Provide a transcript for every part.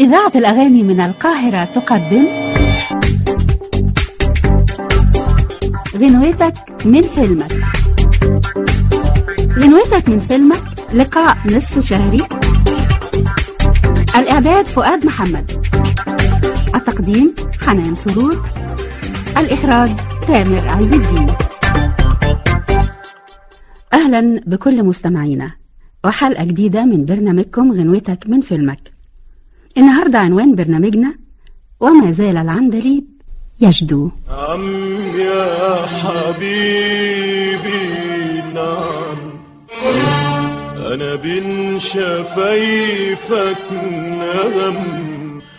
إذاعة الأغاني من القاهرة تقدم غنوتك من فيلمك غنوتك من فيلمك لقاء نصف شهري الإعداد فؤاد محمد التقديم حنان سرور الإخراج تامر عز الدين أهلا بكل مستمعينا وحلقة جديدة من برنامجكم غنوتك من فيلمك النهاردة عنوان برنامجنا وما زال العندليب يجدو عم يا حبيبي نعم أنا بين شفايفك نغم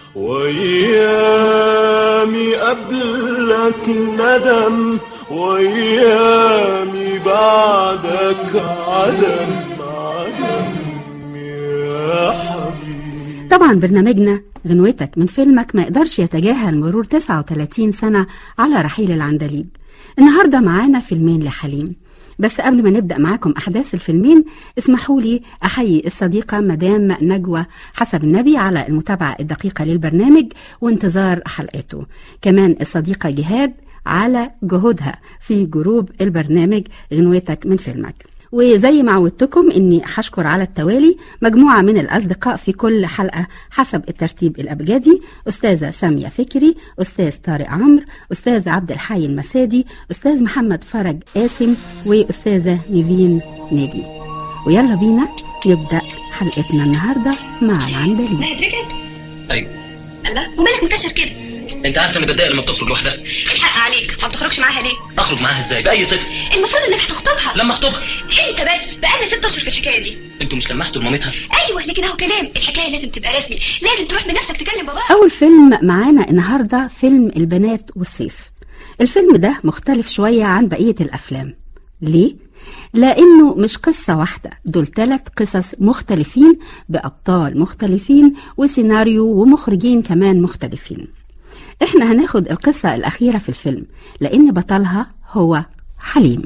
وأيامي قبلك ندم وأيامي بعدك عدم عدم يا حبيبي طبعا برنامجنا غنوتك من فيلمك ما يقدرش يتجاهل مرور 39 سنة على رحيل العندليب النهاردة معانا فيلمين لحليم بس قبل ما نبدأ معاكم أحداث الفيلمين اسمحوا لي أحيي الصديقة مدام نجوى حسب النبي على المتابعة الدقيقة للبرنامج وانتظار حلقاته كمان الصديقة جهاد على جهودها في جروب البرنامج غنوتك من فيلمك وزي ما عودتكم اني هشكر على التوالي مجموعه من الاصدقاء في كل حلقه حسب الترتيب الابجدي استاذه ساميه فكري استاذ طارق عمرو استاذ عبد الحي المسادي استاذ محمد فرج قاسم واستاذه نيفين ناجي ويلا بينا نبدا حلقتنا النهارده مع العندليب نهد رجعت ايوه الله ومالك مكشر كده انت عارف اني بتضايق لما بتخرج لوحدها الحق عليك ما بتخرجش معاها ليه اخرج معاها ازاي باي طفل المفروض انك هتخطبها لما اخطبها انت بس بقالنا ست اشهر في الحكايه دي انتوا مش لمحتوا لمامتها ايوه لكن اهو كلام الحكايه لازم تبقى رسمي لازم تروح بنفسك تكلم باباها أول فيلم معانا النهاردة فيلم البنات والصيف الفيلم ده مختلف شوية عن بقية الأفلام ليه؟ لأنه مش قصة واحدة دول ثلاث قصص مختلفين بأبطال مختلفين وسيناريو ومخرجين كمان مختلفين احنا هناخد القصة الأخيرة في الفيلم لأن بطلها هو حليم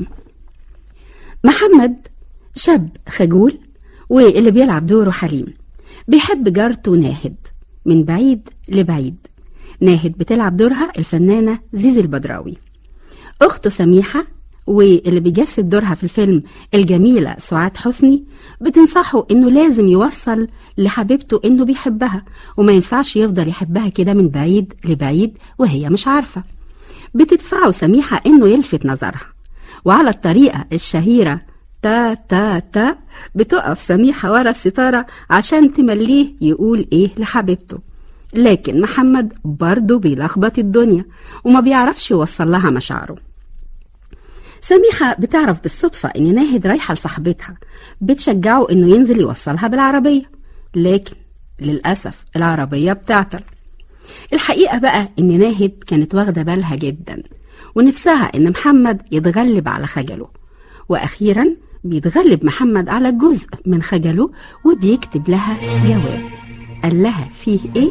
محمد شاب خجول واللي بيلعب دوره حليم بيحب جارته ناهد من بعيد لبعيد ناهد بتلعب دورها الفنانة زيزي البدراوي أخته سميحة واللي بيجسد دورها في الفيلم الجميلة سعاد حسني بتنصحه إنه لازم يوصل لحبيبته إنه بيحبها وما ينفعش يفضل يحبها كده من بعيد لبعيد وهي مش عارفة بتدفعه سميحة إنه يلفت نظرها وعلى الطريقة الشهيرة تا تا تا بتقف سميحة ورا الستارة عشان تمليه يقول إيه لحبيبته لكن محمد برضه بيلخبط الدنيا وما بيعرفش يوصل لها مشاعره سميحة بتعرف بالصدفة إن ناهد رايحة لصاحبتها بتشجعه إنه ينزل يوصلها بالعربية لكن للأسف العربية بتعطل الحقيقة بقى إن ناهد كانت واخدة بالها جدا ونفسها إن محمد يتغلب على خجله وأخيرا بيتغلب محمد على جزء من خجله وبيكتب لها جواب قال لها فيه إيه؟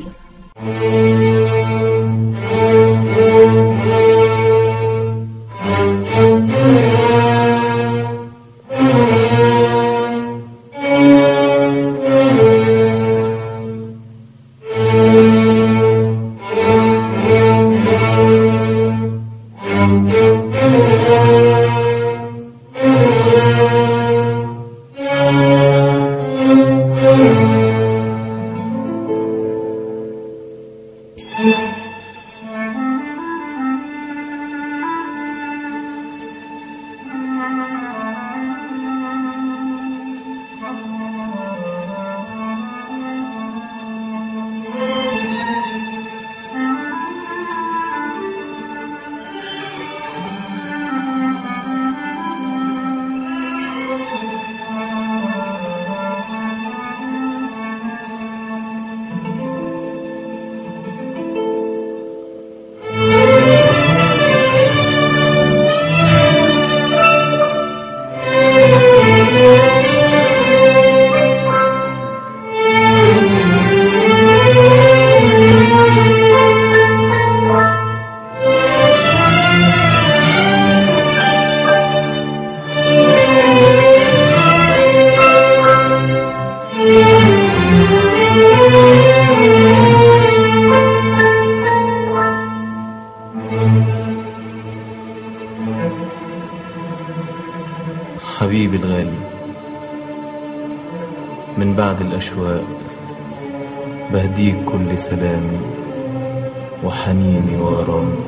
بعد الأشواق بهديك كل سلامي وحنيني وغرامي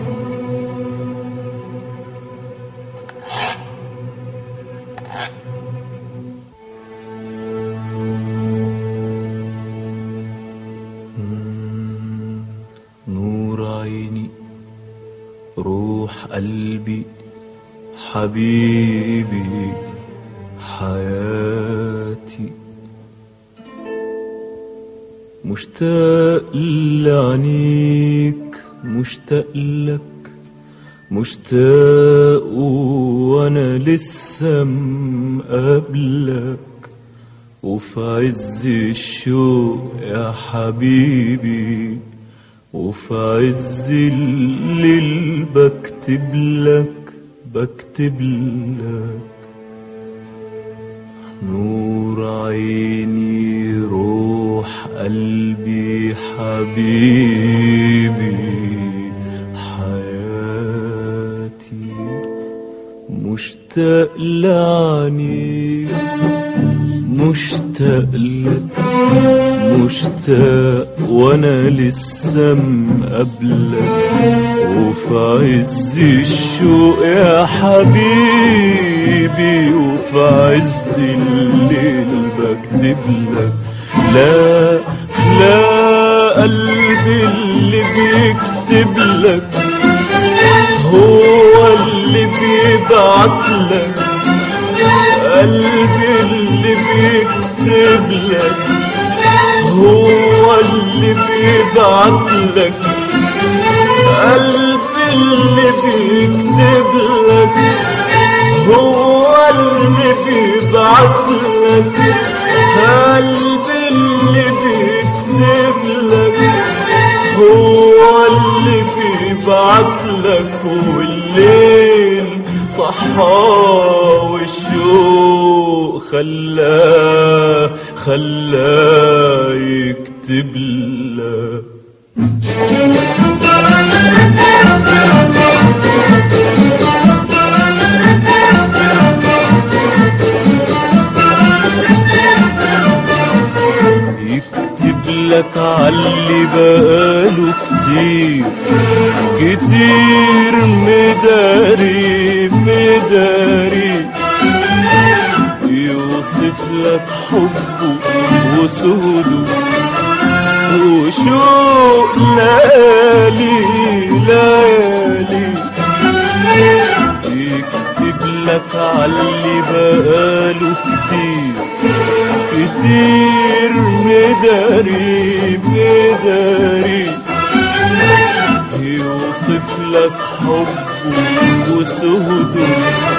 نور عيني روح قلبي حبيبي حياتي مشتاق لعينيك مشتاق لك مشتاق وانا لسه مقابلك وفي عز الشوق يا حبيبي وفي عز الليل بكتب لك بكتب لك نور عيني روح قلبي حبيبي حياتي مشتاق لعنيك مشتاق لك مشتاق وانا لسه مقابلك وفي عز الشوق يا حبيبي وفي عز الليل بكتب لك لا لا قلبي اللي بيكتب لك هو اللي بيبعت لك قلبي اللي بيكتب لك هو اللي بيبعت لك قلبي اللي بيكتب لك هو اللي بيبعت لك قلبي اللي بيكتب لك هو اللي بيبعت لك والليل صحى والشوق خلاه خلاه يكتب لك يكتب لك عاللي بقاله كتير كتير مداري مداري يوصف لك حبه وسوده وشوق ليالي ليالي يكتب لك عاللي بقاله كتير كتير مداري مداري يوصف لك حبه وسهده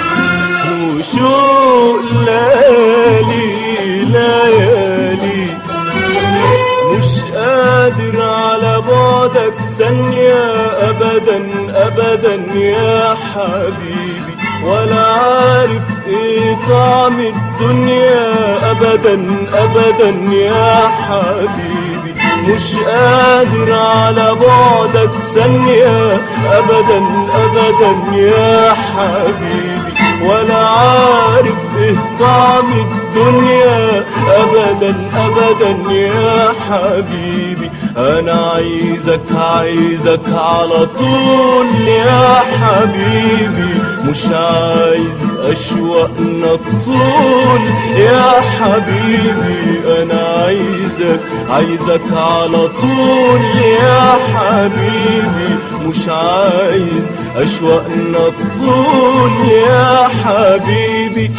وشوق ليالي ليالي مش قادر على بعدك ثانية أبدا أبدا يا حبيبي ولا عارف ايه طعم الدنيا أبدا أبدا يا حبيبي مش قادر على بعدك ثانية أبدا أبدا يا حبيبي ولا عارف ايه طعم الدنيا ابدا ابدا يا حبيبي انا عايزك عايزك على طول يا حبيبي مش عايز اشواقنا الطول يا حبيبي انا عايزك عايزك على طول يا حبيبي مش عايز اشواقنا الطول يا حبيبي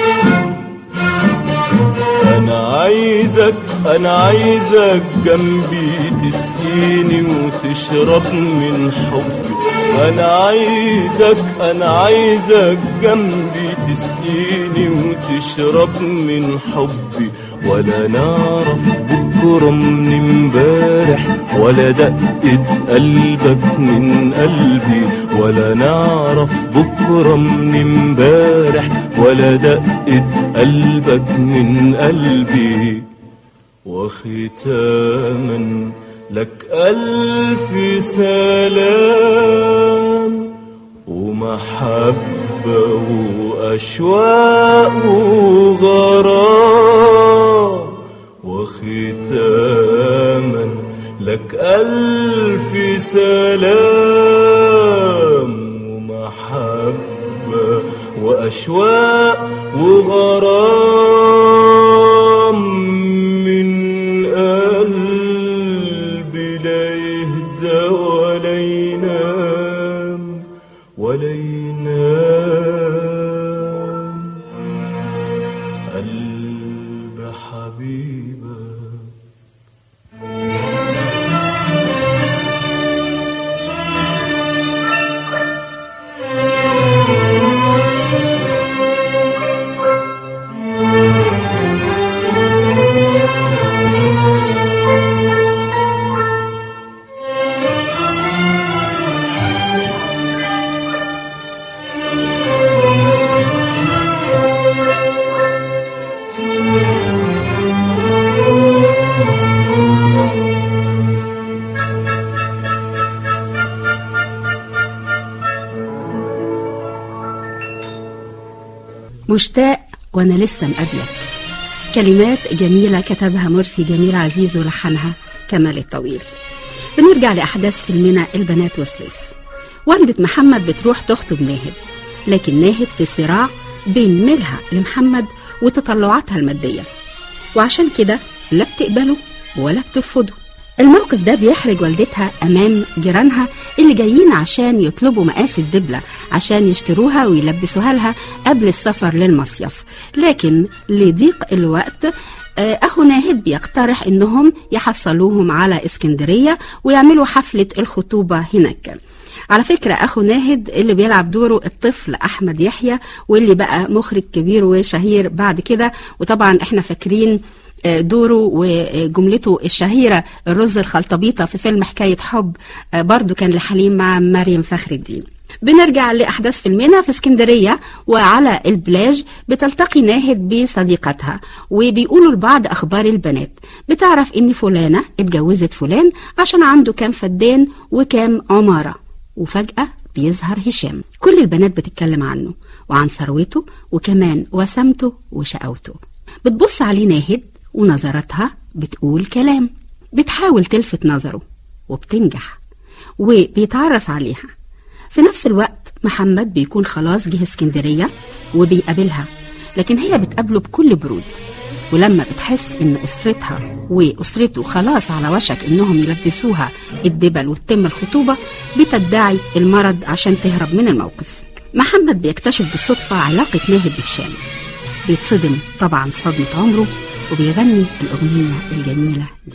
انا عايزك انا عايزك جنبي تسقيني وتشرب من حبي انا عايزك انا عايزك جنبي تسقيني وتشرب من حبي ولا نعرف بكرة من امبارح ولا دقة قلبك من قلبي ولا نعرف بكرة من امبارح ولا دقة قلبك من قلبي وختاما لك ألف سلام ومحبة وأشواق وغرام وختاما لك ألف سلام ومحبة وأشواق وغرام من قلبي لا يهدى ولا ينام ولا ينام قلب حبيبك مشتاق وانا لسه مقابلك كلمات جميلة كتبها مرسي جميل عزيز ولحنها كمال الطويل بنرجع لأحداث فيلمنا البنات والسيف والدة محمد بتروح تخطب ناهد لكن ناهد في صراع بين ميلها لمحمد وتطلعاتها المادية وعشان كده لا بتقبله ولا بترفضه الموقف ده بيحرج والدتها أمام جيرانها اللي جايين عشان يطلبوا مقاس الدبلة عشان يشتروها ويلبسوها لها قبل السفر للمصيف لكن لضيق الوقت آه، أخو ناهد بيقترح إنهم يحصلوهم على اسكندرية ويعملوا حفلة الخطوبة هناك على فكرة أخو ناهد اللي بيلعب دوره الطفل أحمد يحيى واللي بقى مخرج كبير وشهير بعد كده وطبعا احنا فاكرين آه، دوره وجملته الشهيرة الرز الخلطبيطة في فيلم حكاية حب آه، برضو كان لحليم مع مريم فخر الدين بنرجع لأحداث فيلمنا في اسكندرية وعلى البلاج بتلتقي ناهد بصديقتها وبيقولوا لبعض أخبار البنات بتعرف إن فلانة اتجوزت فلان عشان عنده كام فدان وكام عمارة وفجأة بيظهر هشام كل البنات بتتكلم عنه وعن ثروته وكمان وسمته وشقاوته بتبص عليه ناهد ونظراتها بتقول كلام بتحاول تلفت نظره وبتنجح وبيتعرف عليها في نفس الوقت محمد بيكون خلاص جه اسكندرية وبيقابلها لكن هي بتقابله بكل برود ولما بتحس ان اسرتها واسرته خلاص على وشك انهم يلبسوها الدبل وتتم الخطوبة بتدعي المرض عشان تهرب من الموقف محمد بيكتشف بالصدفة علاقة ناهد بهشام بيتصدم طبعا صدمة عمره وبيغني الأغنية الجميلة دي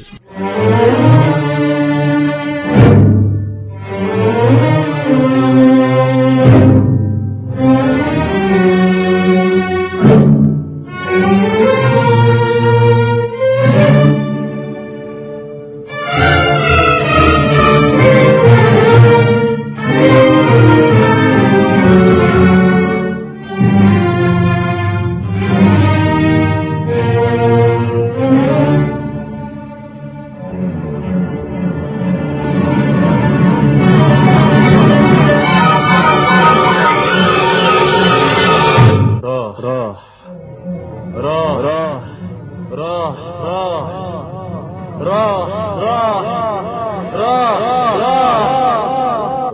راح راح راح راح راح راح راح راح راح راح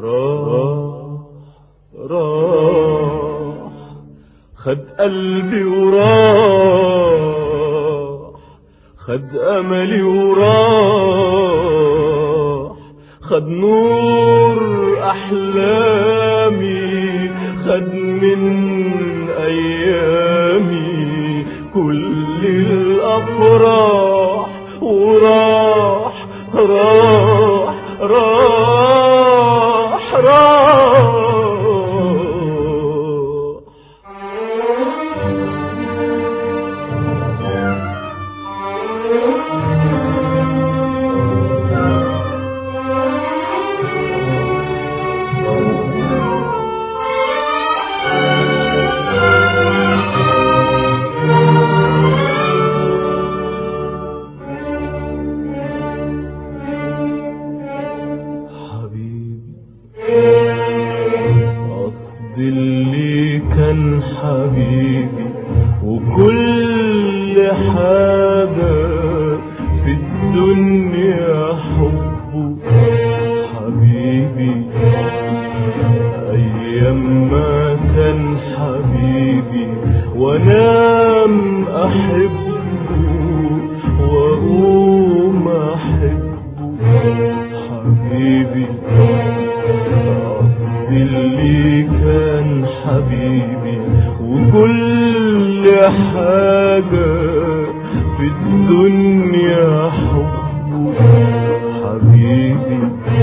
راح خد قلبي وراح خد املي وراح خد نور احلامي خد من ايامي كل الافراح وراح راح راح راح حبيبي قصدي اللي كان حبيبي وكل حاجة حبيبي قصدي اللي كان حبيبي وكل حاجة في الدنيا حبه حبيبي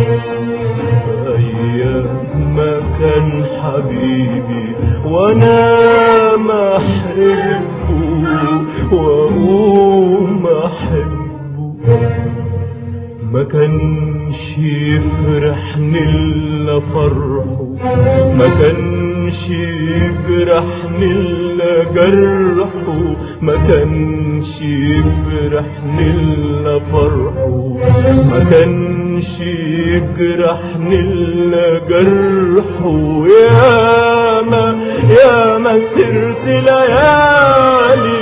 أيام ما كان حبيبي وأنا ما أحبه وأقوم أحبه ما كانش يفرحني الا فرحه ما كانش يجرحني الا جرحه ما كانش يفرحني الا فرحه ما كانش يجرحني الا جرحه يا ما يا ما سرت ليالي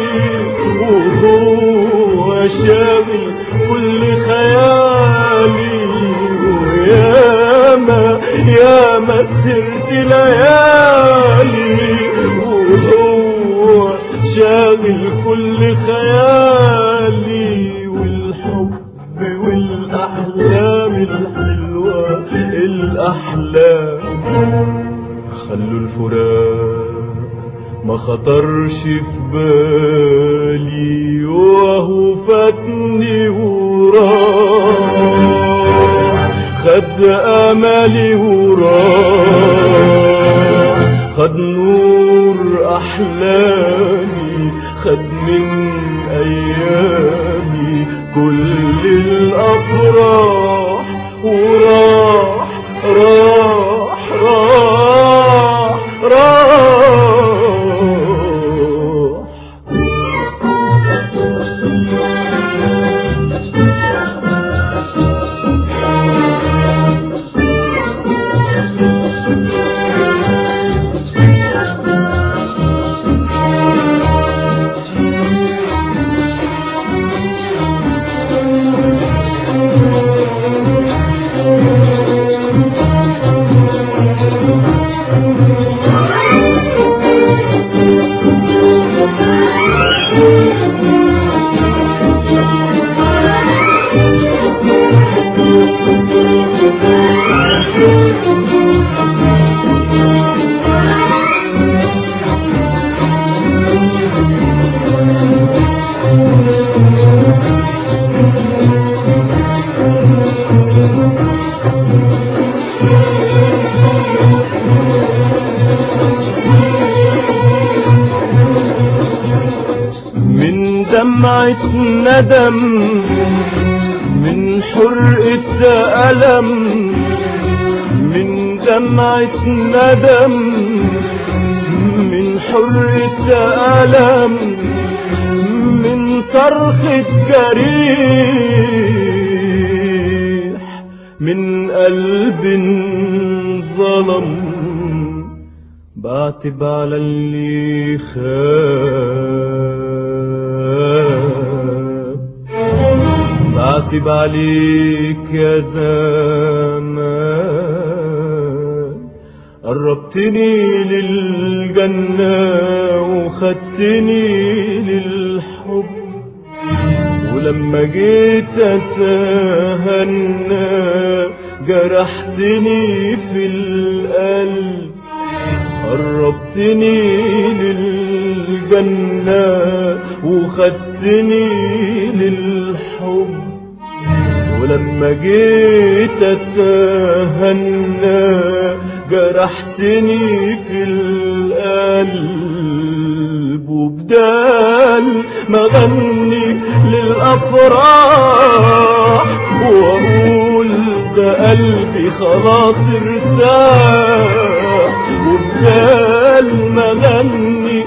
وهو شاغل كل خيالي وياما ياما سرت ليالي وهو شاغل كل خيالي والحب والأحلام الحلوة الأحلام خلوا الفراق ما خطرش في بالي وهو فاتني وراح خد املي وراح خد نور احلامي خد من ايامي كل الافراح وراح راح راح راح من دمعة ندم من حرقة ألم من دمعة ندم من حرقة ألم من صرخة جريح من قلب ظلم بعتب على اللي خاب بعتب عليك يا زمان قربتني للجنة وخدتني للحب ولما جيت اتهنى جرحتني في القلب قربتني للجنة وخدتني للحب ولما جيت اتهنى جرحتني في القلب وبدال ما غني للافراح واقول ده قلبي خلاص ارتاح وبدال ما غني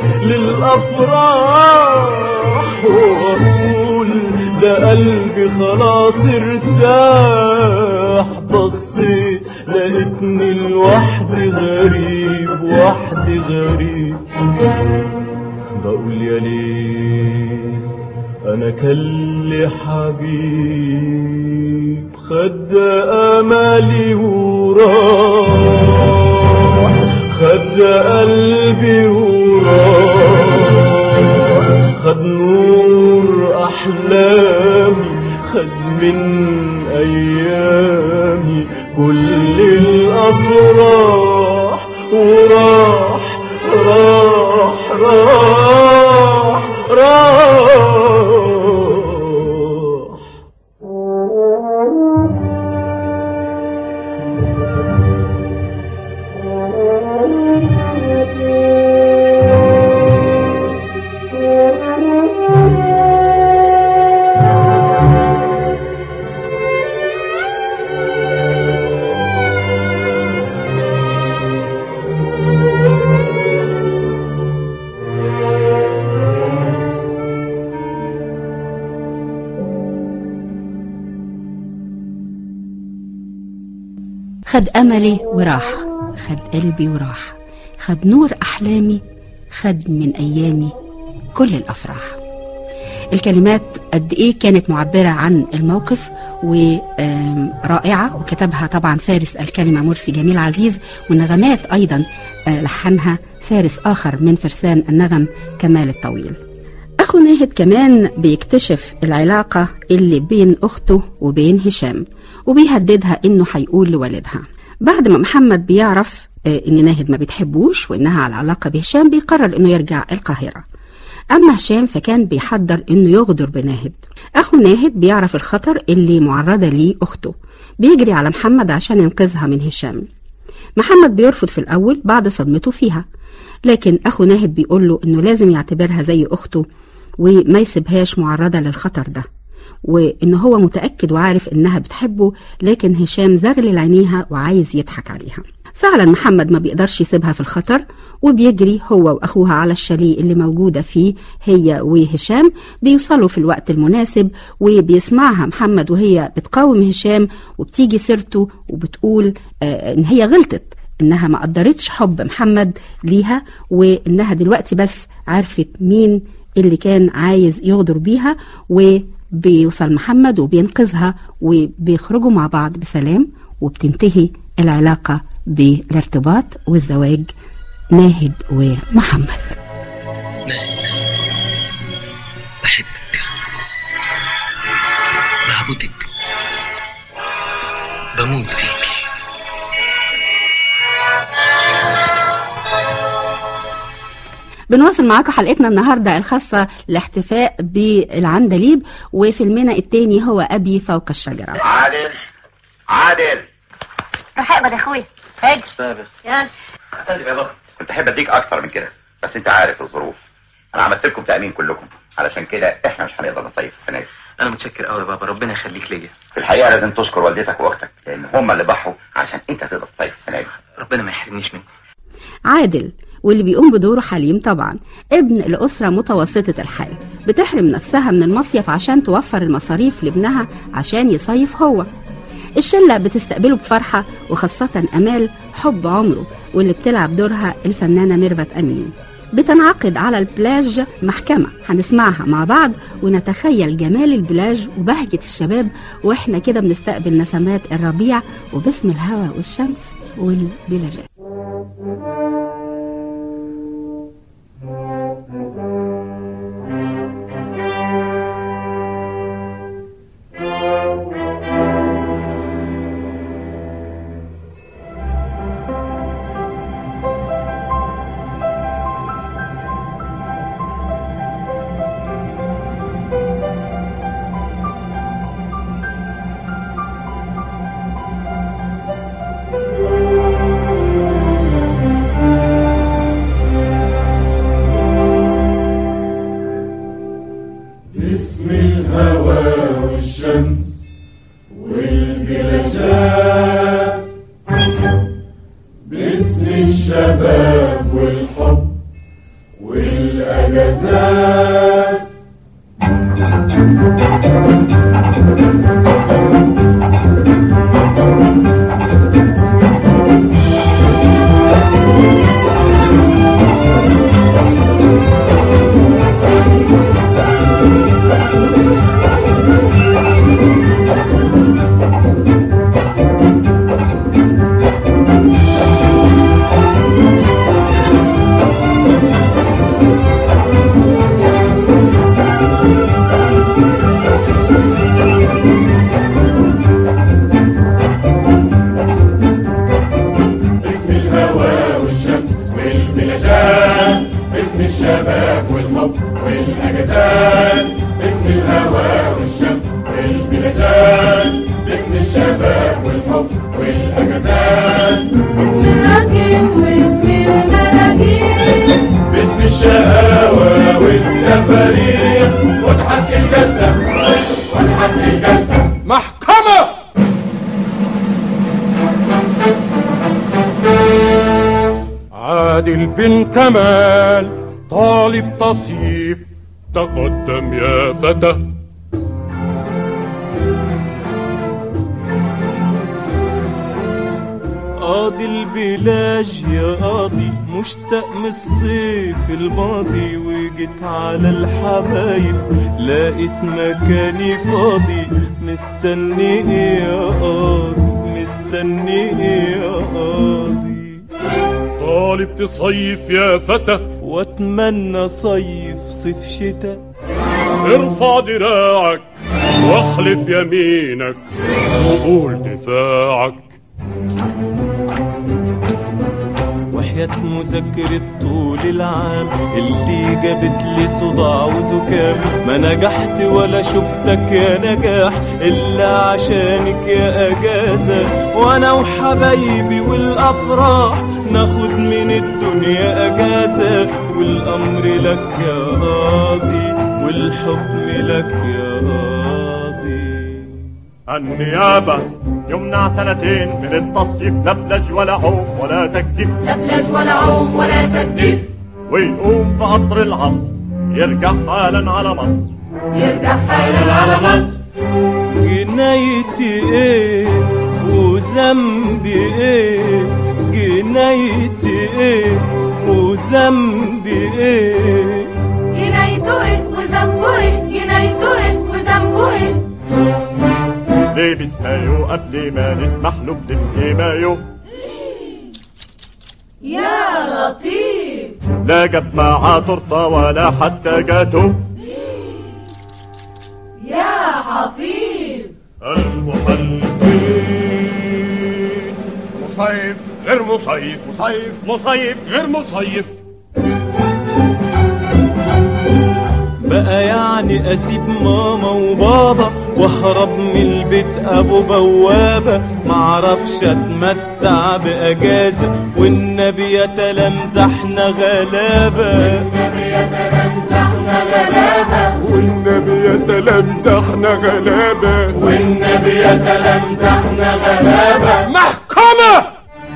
للافراح واقول ده قلبي خلاص ارتاح بصيت لقيتني لوحدي غريب وحدي غريب بقول يا ليه انا كل حبيب خد املي وراح خد قلبي وراح خد نور احلامي خد من ايامي كل الأفراح وراح راح راح راح خد أملي وراح خد قلبي وراح خد نور أحلامي خد من أيامي كل الأفراح الكلمات قد إيه كانت معبرة عن الموقف ورائعة وكتبها طبعا فارس الكلمة مرسي جميل عزيز والنغمات أيضا آه، لحنها فارس آخر من فرسان النغم كمال الطويل أخو ناهد كمان بيكتشف العلاقة اللي بين أخته وبين هشام وبيهددها إنه هيقول لوالدها بعد ما محمد بيعرف آه، إن ناهد ما بتحبوش وإنها على علاقة بهشام بيقرر إنه يرجع القاهرة أما هشام فكان بيحضر إنه يغدر بناهد أخو ناهد بيعرف الخطر اللي معرضة ليه أخته بيجري على محمد عشان ينقذها من هشام محمد بيرفض في الأول بعد صدمته فيها لكن أخو ناهد بيقول له إنه لازم يعتبرها زي أخته وما يسيبهاش معرضة للخطر ده وإن هو متأكد وعارف إنها بتحبه لكن هشام زغلل عينيها وعايز يضحك عليها فعلا محمد ما بيقدرش يسيبها في الخطر وبيجري هو وأخوها على الشاليه اللي موجودة فيه هي وهشام بيوصلوا في الوقت المناسب وبيسمعها محمد وهي بتقاوم هشام وبتيجي سيرته وبتقول آه إن هي غلطت إنها ما قدرتش حب محمد ليها وإنها دلوقتي بس عرفت مين اللي كان عايز يغدر بيها وبيوصل محمد وبينقذها وبيخرجوا مع بعض بسلام وبتنتهي العلاقة بالارتباط والزواج ناهد ومحمد ناهد بحبك بعبدك بموت فيكي بنواصل معاكم حلقتنا النهاردة الخاصة الاحتفاء بالعندليب وفيلمنا التاني هو أبي فوق الشجرة عادل عادل روح اقبض يا اخويا هاجي سابق يلا طيب يا بابا كنت احب اديك اكتر من كده بس انت عارف الظروف انا عملت لكم تامين كلكم علشان كده احنا مش هنقدر نصيف السنه دي انا متشكر قوي يا بابا ربنا يخليك ليا في الحقيقه لازم تشكر والدتك واختك لان هم اللي ضحوا عشان انت تقدر تصيف السنه دي ربنا ما يحرمنيش منكم عادل واللي بيقوم بدوره حليم طبعا ابن لأسرة متوسطة الحال بتحرم نفسها من المصيف عشان توفر المصاريف لابنها عشان يصيف هو الشلة بتستقبله بفرحة وخاصة أمال حب عمره واللي بتلعب دورها الفنانة ميرفت أمين بتنعقد على البلاج محكمة هنسمعها مع بعض ونتخيل جمال البلاج وبهجة الشباب واحنا كده بنستقبل نسمات الربيع وباسم الهواء والشمس والبلاجات باسم الهوى والشمس والبلاشات باسم الشباب والحب والأجازات والأجازات اسم الراكب واسم المراكب باسم الشقاوة والتفاريح وتحكي الجلسة وتحكي الجلسة محكمة عادل بن كمال طالب تصيف تقدم يا فتى قاضي البلاج يا قاضي مشتاق من الصيف الماضي وجيت على الحبايب لقيت مكاني فاضي مستني ايه يا قاضي مستني ايه يا قاضي طالب تصيف يا فتى واتمنى صيف صيف شتاء ارفع دراعك واخلف يمينك وقول دفاعك وحياة مذاكرة طول العام اللي جابت لي صداع وزكام ما نجحت ولا شفتك يا نجاح إلا عشانك يا أجازة وأنا وحبايبي والأفراح ناخد من الدنيا أجازة والأمر لك يا قاضي والحكم لك يا قاضي النيابة يمنع سنتين من التصيف لبلج ولا عوم ولا تكتيف لبلج ولا عوم ولا تكتيف ويقوم في قطر العصر يرجع حالا على مصر يرجع حالا على مصر جنايتي ايه وذنبي ايه جنايتي ايه وذنبي ايه جنايته ايه وذنبه ايه جنايته ايه وذنبه ايه لابس مايو قبل ما نسمح له بلبس مايو يا لطيف لا جاب معاه تورته ولا حتى جاتو يا حفيظ المحلفين مصيف غير مصيف مصيف مصيف غير مصيف بقى يعني اسيب ماما وبابا واهرب من البيت ابو بوابه معرفش اتمتع باجازه والنبي يتلمزحنا غلابه والنبي يتلمزحنا غلابة والنبي يتلمزحنا غلابة محكمة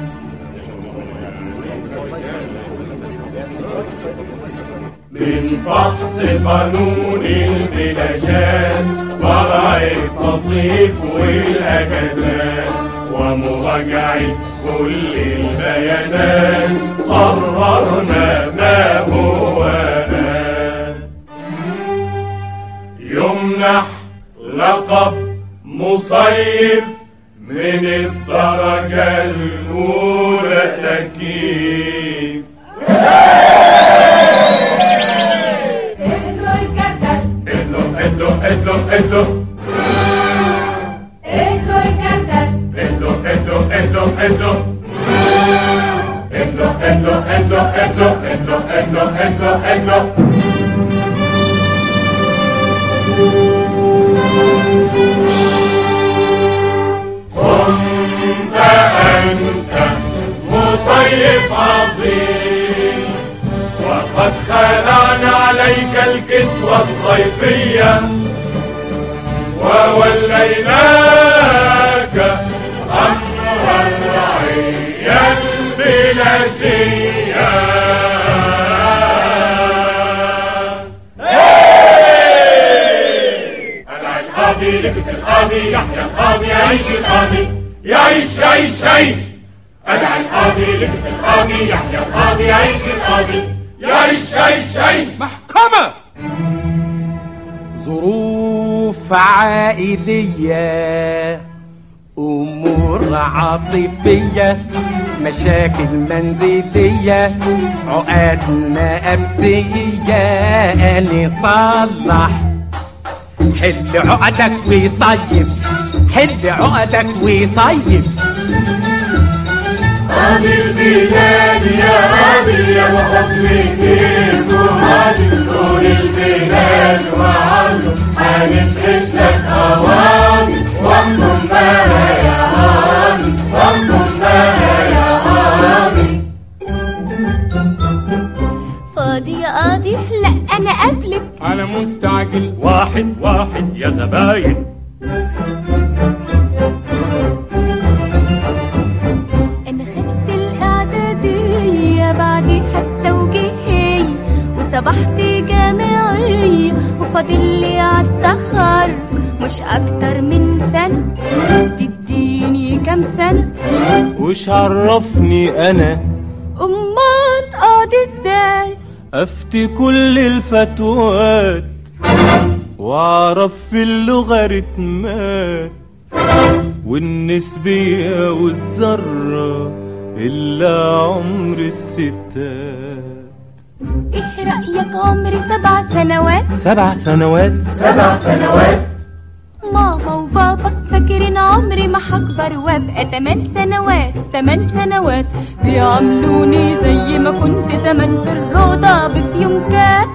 من فحص قانون البلاشات فرع التصيف والأجازات ومراجعة كل البيانات قررنا ما هو آن يمنح لقب مصيف من الدرجة الأولى تكييف اهلوا الجردل ادلو ادلو ادلو ادلو اهلوا الجردل ادلو ادلو ادلو ادلو ادلو ادلو ادلو ادلو ادلو ادلو ادلو ادلو كنت أنت مصيف عظيم وقد خلعنا عليك الكسوة الصيفية ووليناك أمر الرعية البلاشية أنا القاضي لبس القاضي يحيى القاضي يعيش القاضي يعيش يعيش يعيش أنا القاضي لبس القاضي يحيى القاضي يعيش القاضي يعيش يعيش يعيش محكمة ظروف عائلية أمور عاطفية مشاكل منزلية عقد نفسية نصلح حل عقدك وصيف حل عقدك وصيف قاضي البلاد يا قاضي يا وحكم سيف وقاضي طول البلاد وعرضه هنفرش لك قواضي واحكم بقى يا قاضي الزباين انا خدت الاعدادية بعديها التوجيهية وصبحت جامعية وفاضل لي عالتخرج مش اكتر من سنة تديني كام سنة وش عرفني انا امال اقعد ازاي افتي كل الفتوات واعرف في اللوغاريتمات والنسبية والذرة إلا عمر الستات ايه رأيك عمري سبع سنوات سبع سنوات سبع سنوات ماما وبابا فاكرين عمري ما هكبر وابقى تمن سنوات تمن سنوات بيعاملوني زي ما كنت زمان في الروضة بفيونكات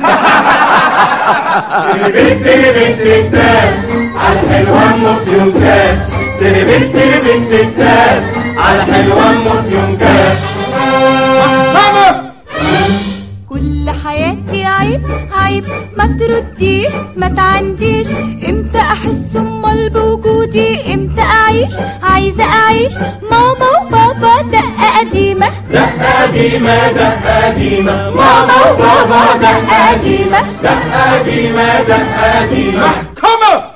تربت تربت التات على حلوة ام فيونكات تربت تربت التات على حلوة ام فيونكات ماما كل حياتي عيب عيب ما ترديش ما تعنديش امتى احس امال بوجودي امتى اعيش عايزه اعيش ماما وبابا دقه قديمه دقة قديمة دقة قديمة ماما وبابا دقة قديمة دقة قديمة دقة قديمة محكمة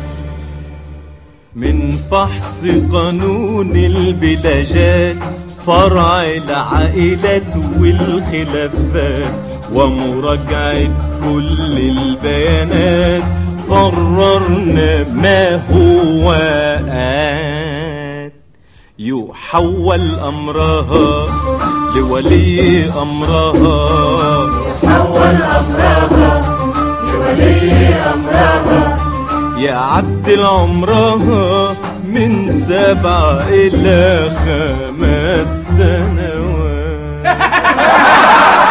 من فحص قانون البلاجات فرع العائلات والخلافات ومراجعة كل البيانات قررنا ما هو آت يحول أمرها لولي أمرها حول أمرها لولي أمرها يعدل عمرها من سبع إلى خمس سنوات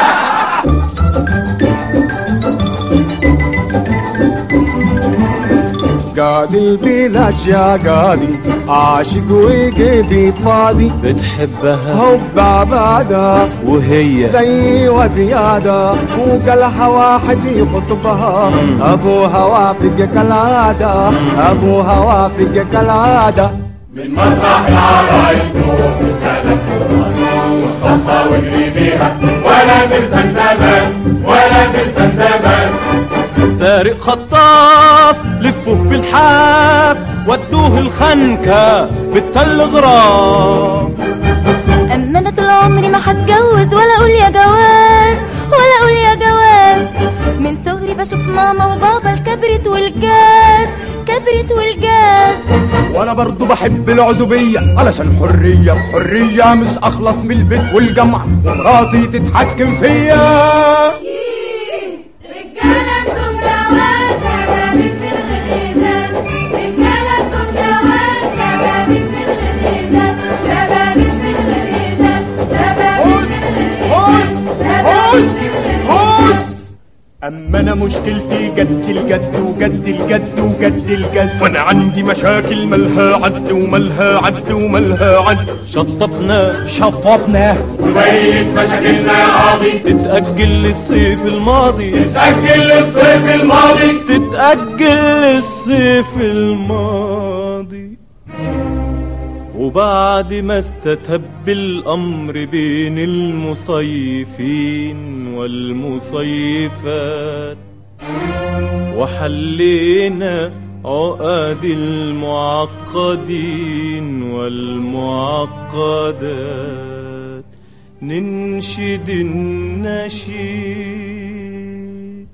قاضي البلاش يا قاضي عاشق وقلبي فاضي بتحبها حب عبادة وهي زي وزيادة فوق الحواحد يخطبها أبوها وافق كالعادة أبوها وافق كالعادة من مسرح العرايس نروح نستهدف حصان واخطفها واجري بيها ولا ترسم زمان ولا ترسم زمان سارق خطاف لفوه في الحاف ودوه الخنكة بالتل غراف اما انا طول عمري ما هتجوز ولا اقول يا جواز ولا اقول يا جواز من صغري بشوف ماما وبابا الكبرت والجاز كبرت والجاز وانا برضو بحب العزوبية علشان حرية في حرية مش اخلص من البيت والجامعة ومراتي تتحكم فيا رجالة جواز شبابك بالغليزات رجالة جواز شبابك بالغليزات شبابك بالغليزات هوس هوس هوس اما انا مشكلتي جد الجد وجد الجد وجد الجد وانا عندي مشاكل ملها عد وملها عد وملها عد شطبنا شطبنا وبقية مشاكلنا يا قاضي تتأجل للصيف الماضي تأجل للصيف الماضي تتأجل للصيف الماضي وبعد ما استتب الأمر بين المصيفين والمصيفات وحلينا عقد المعقدين والمعقدات ننشد النشيد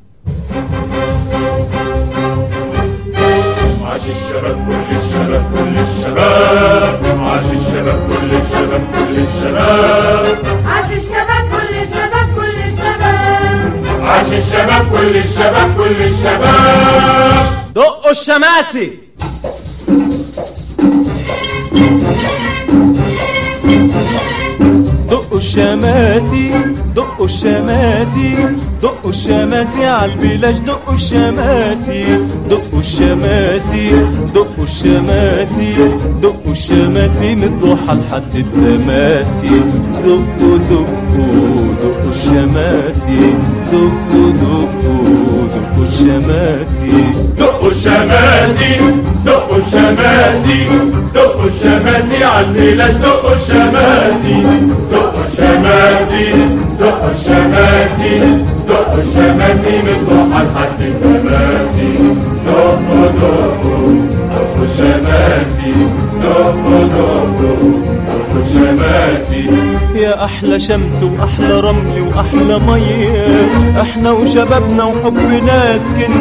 عاش الشباب كل الشباب كل الشباب عاش الشباب كل الشباب كل الشباب عاش الشباب كل الشباب كل الشباب عاش الشباب كل الشباب كل الشباب دقوا الشماسي دقوا الشماسي دقوا الشماسي دقوا الشماسي عالبلاش دقوا الشماسي دقوا الشماسي دقوا الشماسي دقوا الشماسي من الضحى لحد التماسي دقوا دقوا دقوا الشماسي دقوا دقوا دقوا الشماسي دقوا الشماسي دقوا الشماسي دقوا الشماسي على البلاد دقوا الشماسي دقوا الشماسي دقوا الشماسي دقوا الشماسي من ضحى لحد التماسي دقوا دقوا دقوا الشماسي دقوا دقوا دقوا الشماسي يا احلى شمس واحلى رمل واحلى ميه احنا وشبابنا وحبنا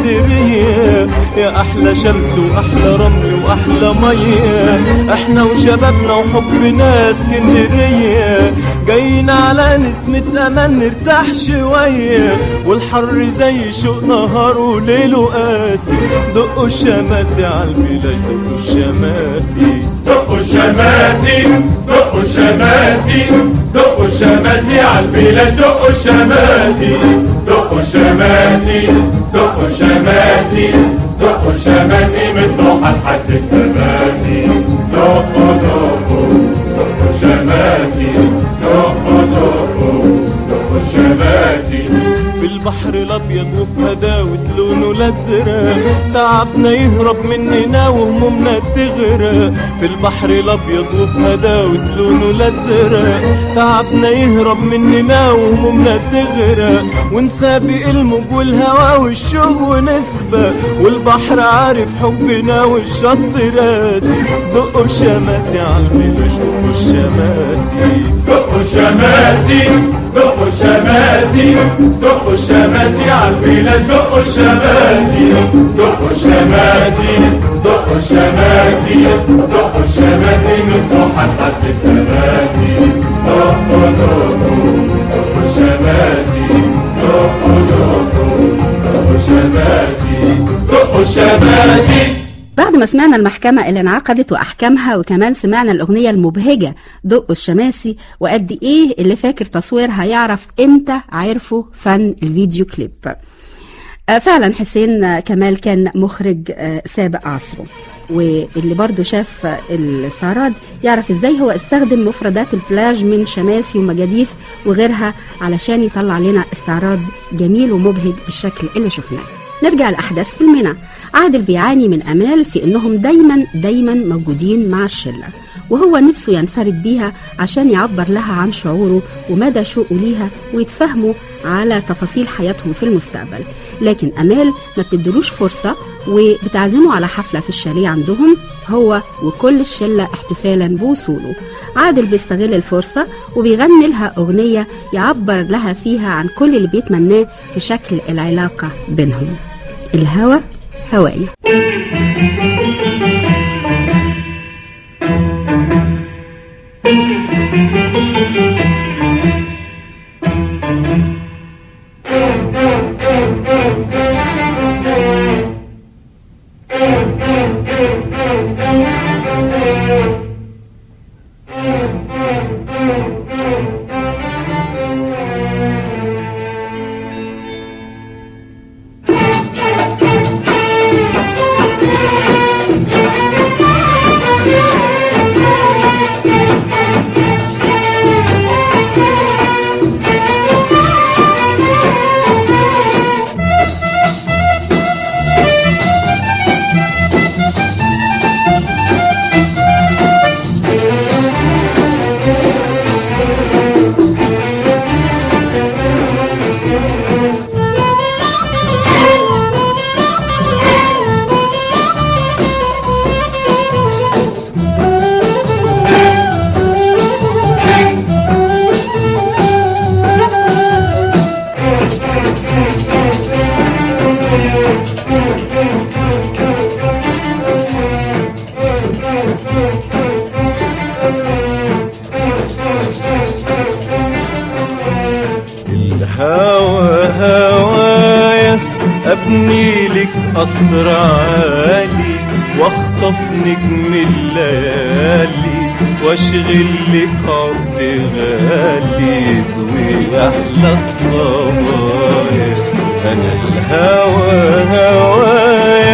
اسكندريه يا احلى شمس واحلى رمل واحلى ميه احنا وشبابنا وحبنا اسكندريه جايين على نسمة امان نرتاح شويه والحر زي شوق نهار وليله قاسي دقوا الشماسي على البلاد دقوا الشماسي دقوا الشماسي دقوا الشماسي دقوا الشماسي على البلاد دقوا الشماسي دقوا الشماسي دقوا الشماسي دقوا الشماسي من ضحى لحد التماسي دقوا دقوا دقوا الشماسي دقوا دقوا دقوا الشماسي في البحر الابيض وفي هداوة لونه الازرق تعبنا يهرب مننا وهمومنا تغرق في البحر الابيض وفي هداوة لونه الازرق تعبنا يهرب مننا وهمومنا تغرق ونسابق الموج والهوا والشوق ونسبة والبحر عارف حبنا والشط راسي دقوا الشماسي عالبلاش دقوا الشماسي دقوا الشماسي دقوا الشماسي دقوا الشماسي على البلاد دقوا الشماسي دقوا الشماسي دقوا الشماسي دقوا الشماسي من ضحى لحد التماسي دقوا دقوا دقوا الشماسي دقوا دقوا دقوا الشماسي دقوا الشماسي بعد ما سمعنا المحكمة اللي انعقدت وأحكامها وكمان سمعنا الأغنية المبهجة دقوا الشماسي وقد إيه اللي فاكر تصويرها يعرف إمتى عرفوا فن الفيديو كليب آه، فعلا حسين آه، كمال كان مخرج آه، سابق عصره واللي برضو شاف آه، الاستعراض يعرف ازاي هو استخدم مفردات البلاج من شماسي ومجاديف وغيرها علشان يطلع لنا استعراض جميل ومبهج بالشكل اللي شفناه نرجع لأحداث فيلمنا عادل بيعاني من أمال في إنهم دايما دايما موجودين مع الشلة وهو نفسه ينفرد بيها عشان يعبر لها عن شعوره ومدى شوقه ليها ويتفاهموا على تفاصيل حياتهم في المستقبل لكن أمال ما بتدلوش فرصة وبتعزمه على حفلة في الشاليه عندهم هو وكل الشلة احتفالا بوصوله عادل بيستغل الفرصة وبيغني لها أغنية يعبر لها فيها عن كل اللي بيتمناه في شكل العلاقة بينهم الهوى هوايا الهوى هوايا ابني لك قصر عالي واخطف نجم الليالي واشغل لك عقد غالي واحلى الصبايا انا الهوى هوايا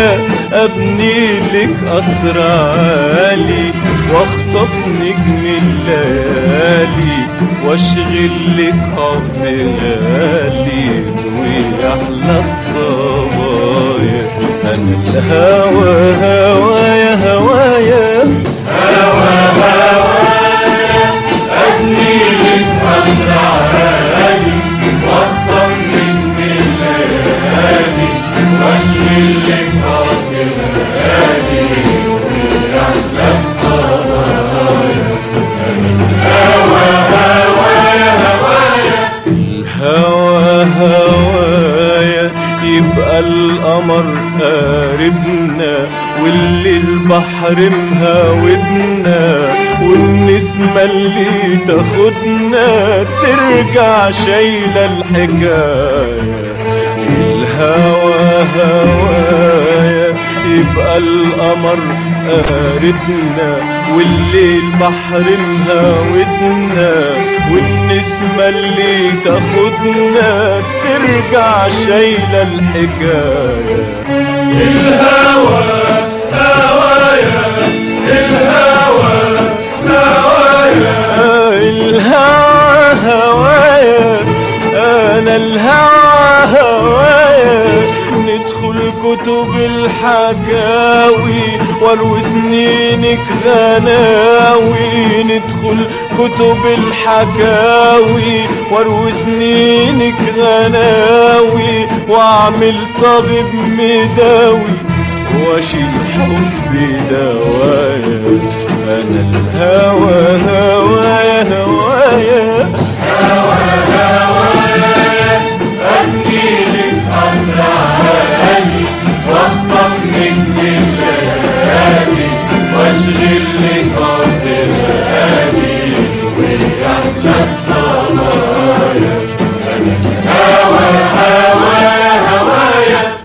ابني لك قصر عالي واخطف نجم الليالي واشغل لك حب غالي ويحلى الصبايا انا الهوى هوايا هوايا هوى هوايا أبني لك قصر عالي واخطر من الليالي واشغل لك حب غالي ويحلى الصبايا هوى هوايا هوايا الهوى هوايا يبقى القمر قاربنا واللي البحر مهاودنا والنسمة اللي تاخدنا ترجع شايلة الحكاية الهوى هوايا يبقى القمر قاربنا واللي البحر مهاودنا والنسمة اللي تاخدنا ترجع شايلة الحكاية الهوى هوايا الهوى هوايا الهوى هوايا انا الهوى هوايا ندخل كتب الحكاوي واروي سنينك غناوي ندخل كتب الحكاوي واروي سنينك غناوي واعمل طبيب مداوي واشيل حبي دوايا انا الهوى هوايا هوايا أبني لك قصر عالي واخطف نجم الليالي واشغل لك حب غالي ويحلى الصبايا أنا هوى هوايا هوايا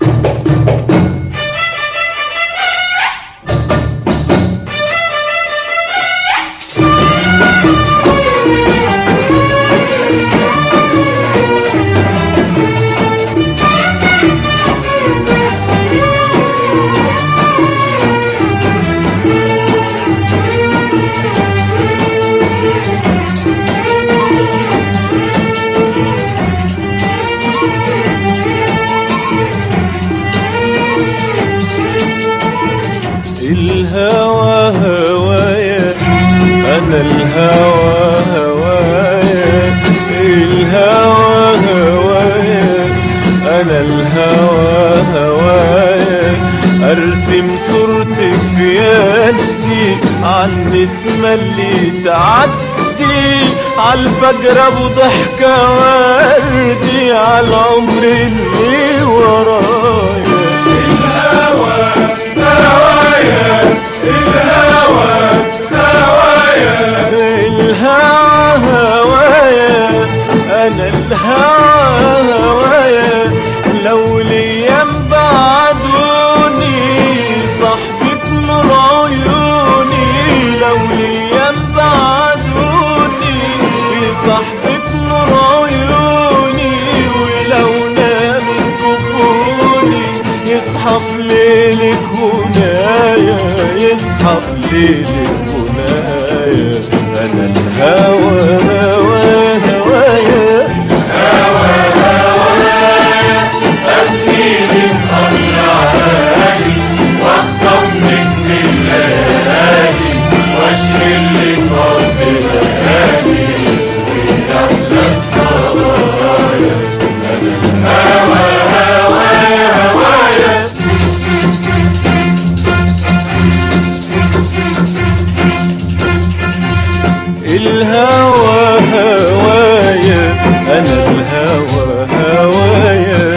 الهوى هوايا انا الهوى هوايا الهوى هوايا انا الهوى هوايا ارسم صورتك في يدي عالنسمة اللي تعدي عالفجر ابو ضحكة وردي عالعمر اللي ورايا الهوى هوايا الهوى هوايا الهوى هوايا انا الهوى هوايا لو ليام بعدوني صاحبة نور عيوني لو ليام بعدوني صاحبة نور عيوني ولو نام كفوني يصحى في ليلك هنايا يصحى في ليلك هنايا انا الهوى هوى هوايا أبني لك قصر عالي واخطف نجم الليالي واشغل لك حب غالي ويحلى الصبايا هوى هوايا هوايا الهوى هوايا انا الهوى هوايا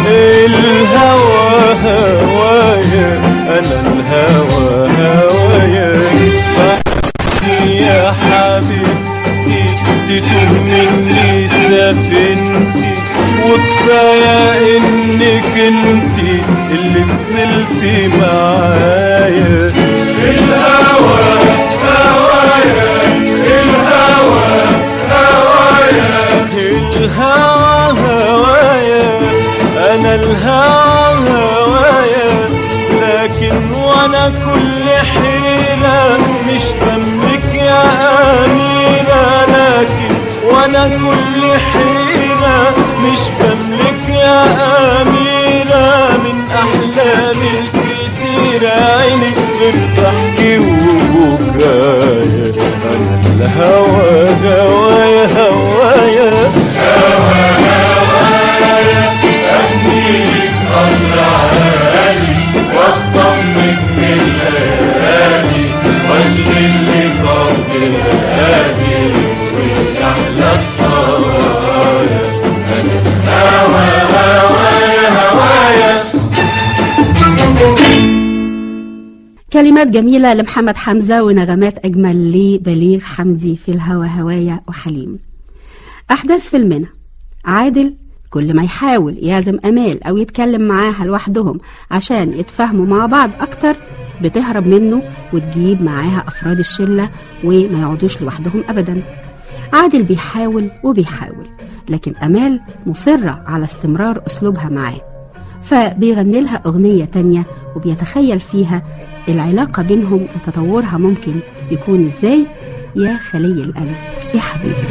الهوى هوايا انا الهوى هوايا يا حبيبتي تتوه مني سفينتي وكفايه انك انتي اللي فضلتي معايا الهوى هوايا الهوى هوايا الهوى هوايا انا الهوى هوايا الهوى هوايا هوايا كلمات جميلة لمحمد حمزة ونغمات أجمل لبليغ حمدي في الهوى هوايا وحليم أحداث فيلمنا عادل كل ما يحاول يعزم أمال أو يتكلم معاها لوحدهم عشان يتفاهموا مع بعض أكتر بتهرب منه وتجيب معاها أفراد الشلة وما يقعدوش لوحدهم أبدا عادل بيحاول وبيحاول لكن أمال مصرة على استمرار أسلوبها معاه فبيغني لها أغنية تانية وبيتخيل فيها العلاقة بينهم وتطورها ممكن يكون إزاي يا خلي القلب يا حبيبي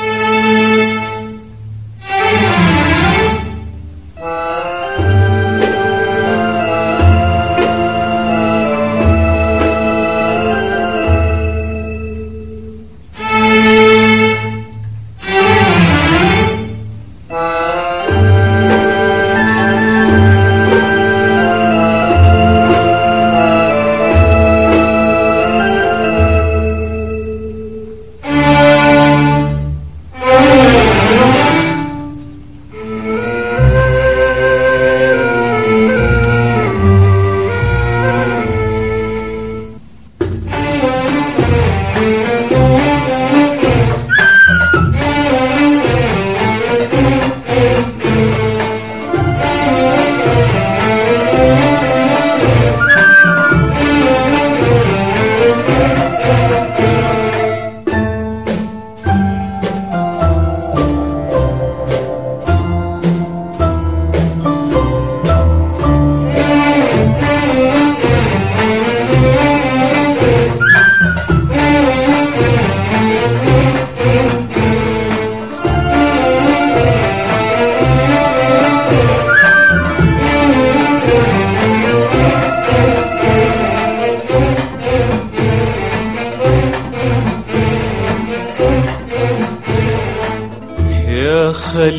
يا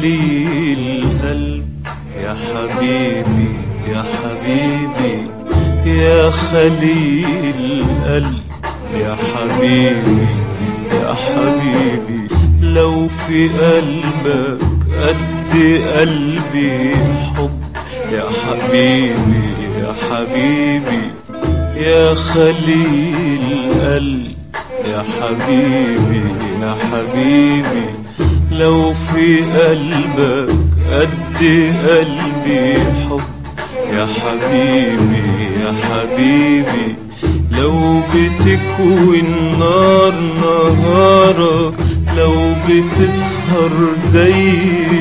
خليل قلب يا حبيبي يا حبيبي يا خليل قلب يا حبيبي يا حبيبي لو في قلبك قد قلبي حب يا حبيبي يا حبيبي يا خليل قلب يا حبيبي يا حبيبي لو في قلبك قد قلبي حب يا حبيبي يا حبيبي لو بتكوي النار نهارك لو بتسهر زي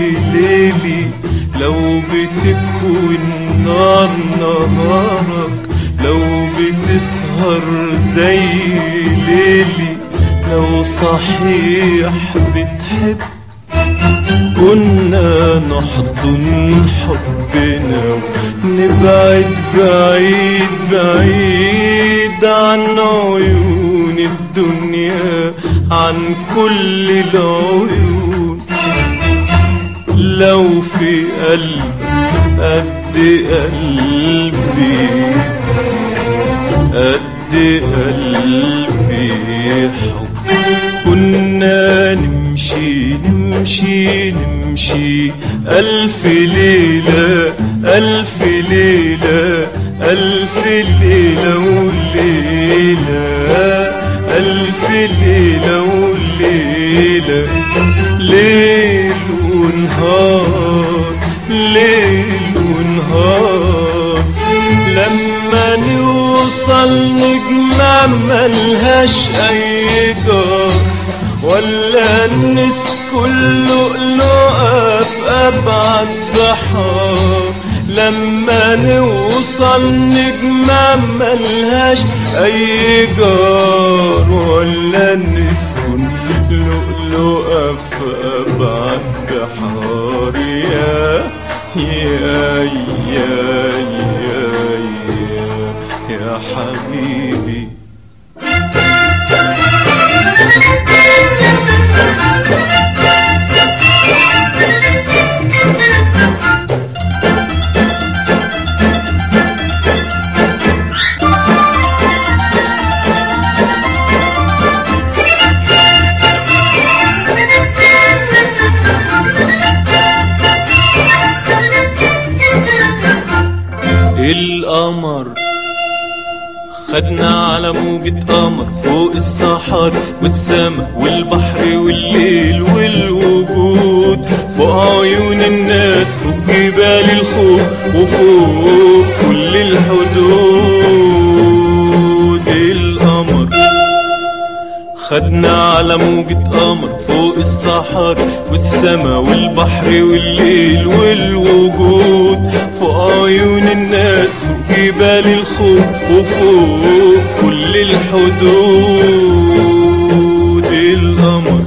ليلي لو بتكوي النار نهارك لو بتسهر زي ليلي لو صحيح بتحب كنا نحضن حبنا ونبعد بعيد بعيد عن عيون الدنيا عن كل العيون لو في قلب قد قلبي قد قلبي حب كنا نمشي نمشي نمشي ألف ليلة ألف ليلة ألف ليلة وليلة ألف ليلة وليلة ليل ونهار ليل ونهار لما نوصل نجمة ملهاش أي جار ولا نسكن لؤلؤة في أبعد بحار لما نوصل نجمة ملهاش أي جار ولا نسكن لؤلؤة في أبعد بحار يا يا يا يا يا, يا حبيبي القمر خدنا على موجة قمر فوق الصحار والسما والبحر والليل والوجود فوق عيون الناس فوق جبال الخوف وفوق كل الحدود القمر خدنا على موجة قمر فوق الصحاري والسما والبحر والليل والوجود فوق عيون الناس فوق جبال الخوف وفوق كل الحدود القمر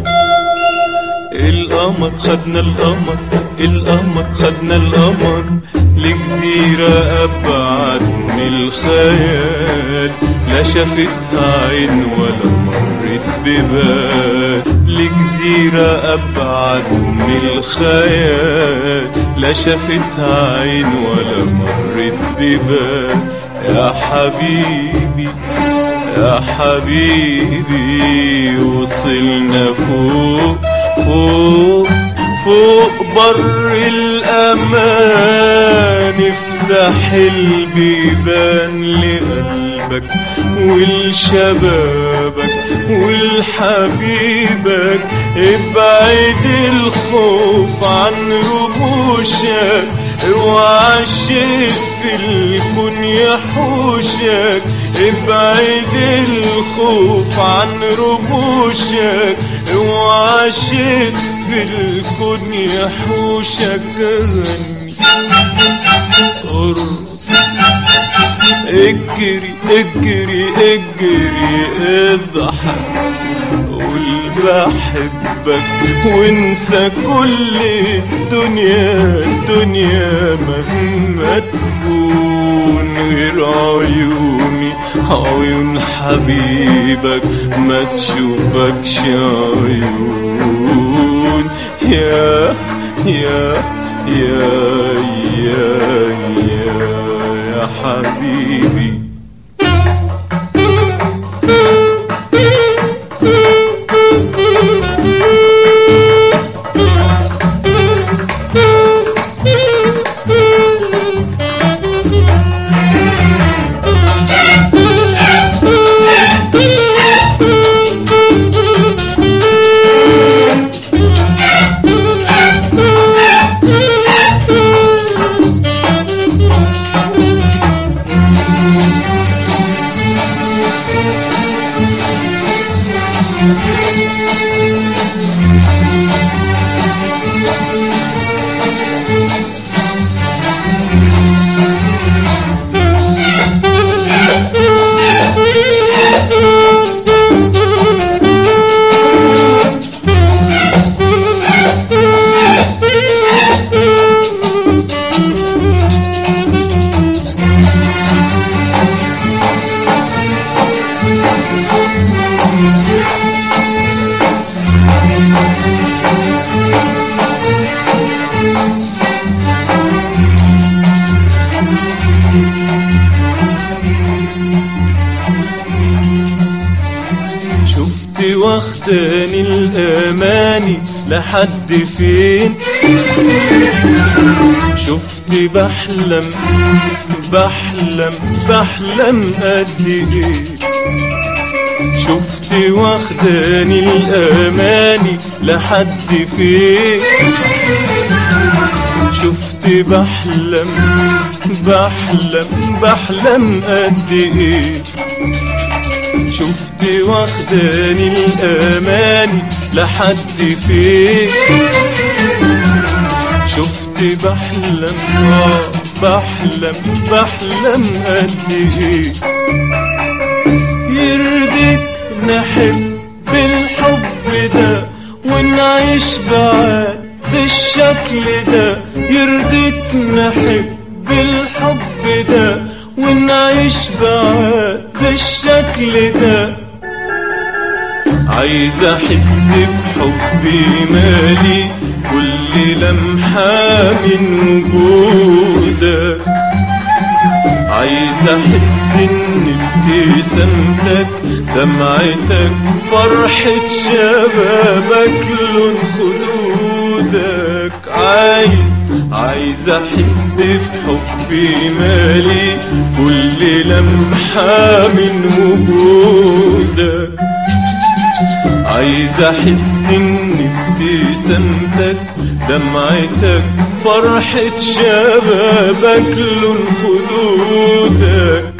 القمر خدنا القمر القمر خدنا القمر لجزيرة أبعد من الخيال لا شافتها عين ولا مرت ببال لجزيرة أبعد من الخيال لا شافتها عين ولا مرت ببال يا حبيبي يا حبيبي وصلنا فوق فوق فوق بر الأمان افتح البيبان لقلبك ولشبابك ولحبيبك ابعد الخوف عن رموشك اوعى الشيء في الكون يحوشك ابعد الخوف عن رموشك اوعى شيء في الكون يحوشك غني ارقص اجري اجري اجري اضحك قول بحبك وانسى كل الدنيا الدنيا مهما تكون غير عيوني عيون حبيبك ما تشوفكش عيون يا يا يا يا يا, يا حبيبي شفت واخداني الاماني لحد فين شفت بحلم بحلم بحلم قد ايه شفت واخداني الاماني لحد فين شفت بحلم بحلم بحلم قد ايه شفت واخداني الاماني لحد فين شفت بحلم آه بحلم بحلم قد ايه يرضيك نحب بالحب ده ونعيش بعاد بالشكل ده يرضيك نحب بالحب ده ونعيش بعاد بالشكل ده عايز احس بحبي مالي كل لمحة من وجودك عايز احس ان ابتسامتك دمعتك فرحة شبابك لون خدودك عايز عايز احس بحبي مالي كل لمحة من وجودك عايز احس ان ابتسامتك دمعتك فرحة شبابك لون خدودك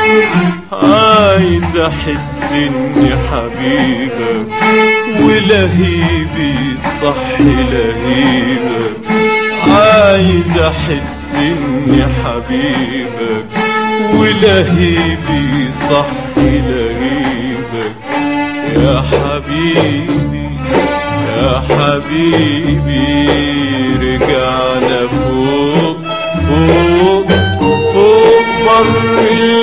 عايز احس اني حبيبك ولهيبي صح لهيبك عايز احس اني حبيبك ولهيبي صح لهيبك يا حبيبي يا حبيبي رجعنا فوق فوق فوق بر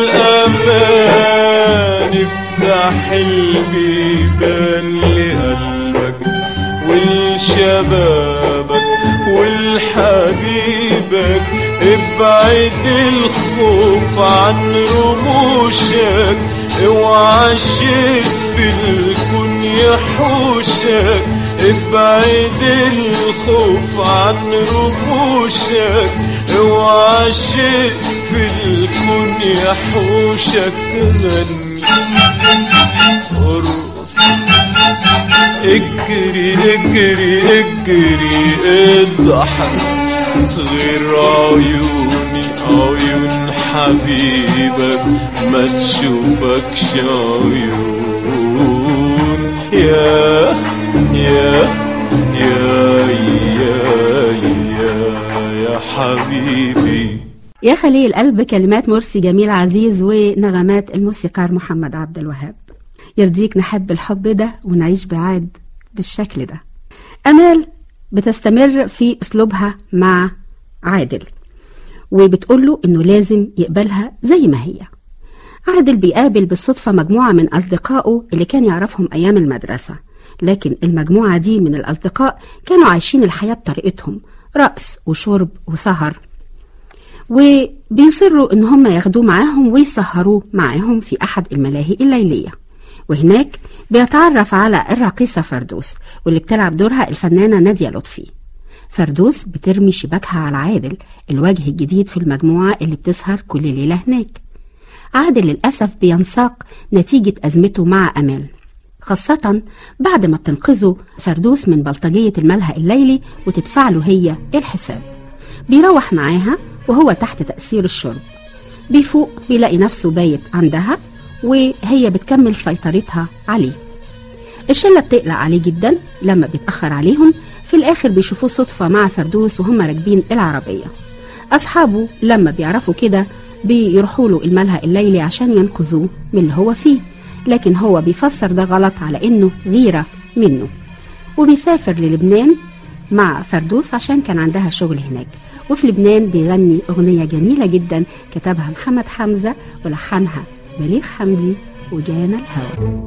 الأمان افتح البيبان لقلبك ولشبابك ولحبيبك ابعد الخوف عن رموشك اوعى شيء في الكون يحوشك ابعد الخوف عن رموشك اوعى شيء في الكون يحوشك غني ارقص اجري اجري اجري اضحك غير عيوني عيون حبيبك ما تشوفكش عيون يا يا يا يا يا يا حبيبي يا خليل القلب كلمات مرسي جميل عزيز ونغمات الموسيقار محمد عبد الوهاب يرضيك نحب الحب ده ونعيش بعاد بالشكل ده أمال بتستمر في أسلوبها مع عادل وبتقول له إنه لازم يقبلها زي ما هي عادل بيقابل بالصدفة مجموعة من أصدقائه اللي كان يعرفهم أيام المدرسة لكن المجموعة دي من الأصدقاء كانوا عايشين الحياة بطريقتهم رقص وشرب وسهر وبيصروا إن هم ياخدوه معاهم ويسهروه معاهم في أحد الملاهي الليلية وهناك بيتعرف على الراقصة فردوس واللي بتلعب دورها الفنانة نادية لطفي فردوس بترمي شباكها على عادل الوجه الجديد في المجموعة اللي بتسهر كل ليلة هناك عادل للأسف بينساق نتيجة أزمته مع أمال خاصة بعد ما بتنقذه فردوس من بلطجية الملهى الليلي وتدفع له هي الحساب بيروح معاها وهو تحت تأثير الشرب بيفوق بيلاقي نفسه بايت عندها وهي بتكمل سيطرتها عليه الشلة بتقلق عليه جدا لما بيتأخر عليهم في الآخر بيشوفوه صدفة مع فردوس وهم راكبين العربية أصحابه لما بيعرفوا كده بيروحوا له الملهى الليلي عشان ينقذوه من اللي هو فيه لكن هو بيفسر ده غلط على إنه غيرة منه وبيسافر للبنان مع فردوس عشان كان عندها شغل هناك وفي لبنان بيغني أغنية جميلة جدا كتبها محمد حمزة ولحنها بليغ حمدي وجانا الهوى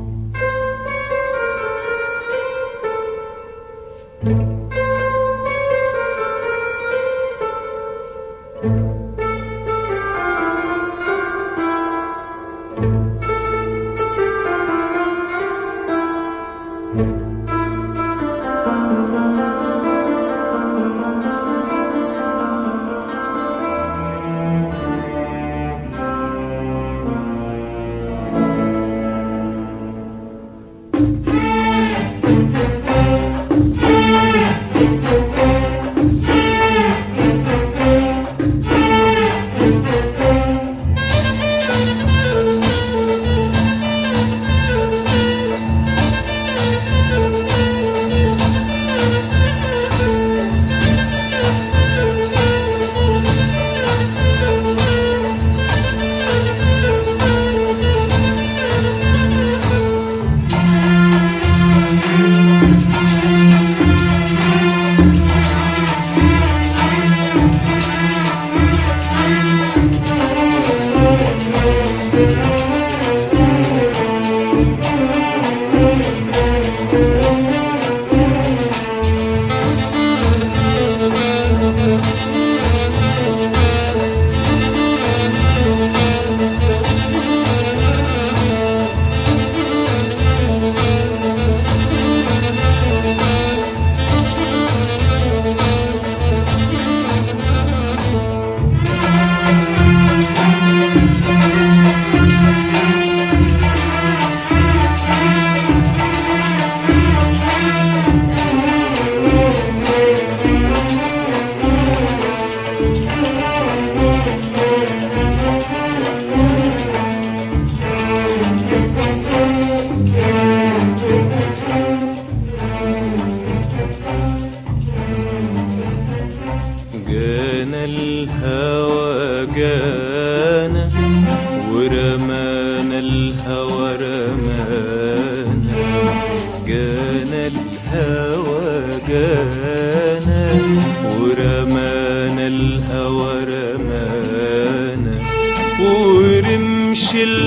الهوى جانا ورمانا الهوى رمانا ورمش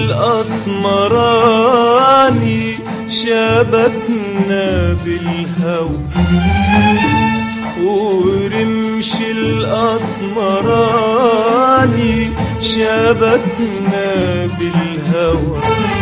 الأسمراني شبكنا بالهوى ورمش الأسمراني شبكنا بالهوى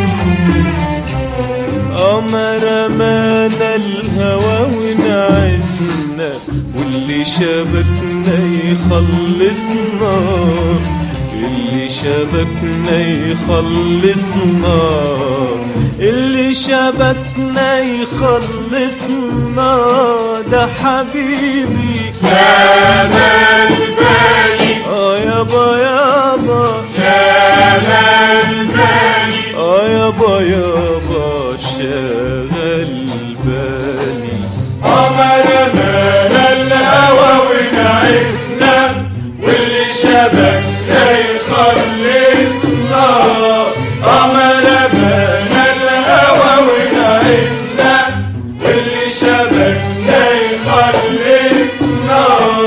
أمر مانا الهوى ونعسنا واللي شبكنا يخلصنا اللي شبكنا يخلصنا اللي شبكنا يخلصنا ده حبيبي شمال بالي اه يابا يابا شمال بالي اه يابا يابا شغل بالي قمر مال الهوى ونعسنا واللي شبكنا يخلصنا قمر مال الهوى ونعسنا واللي شبكنا يخلصنا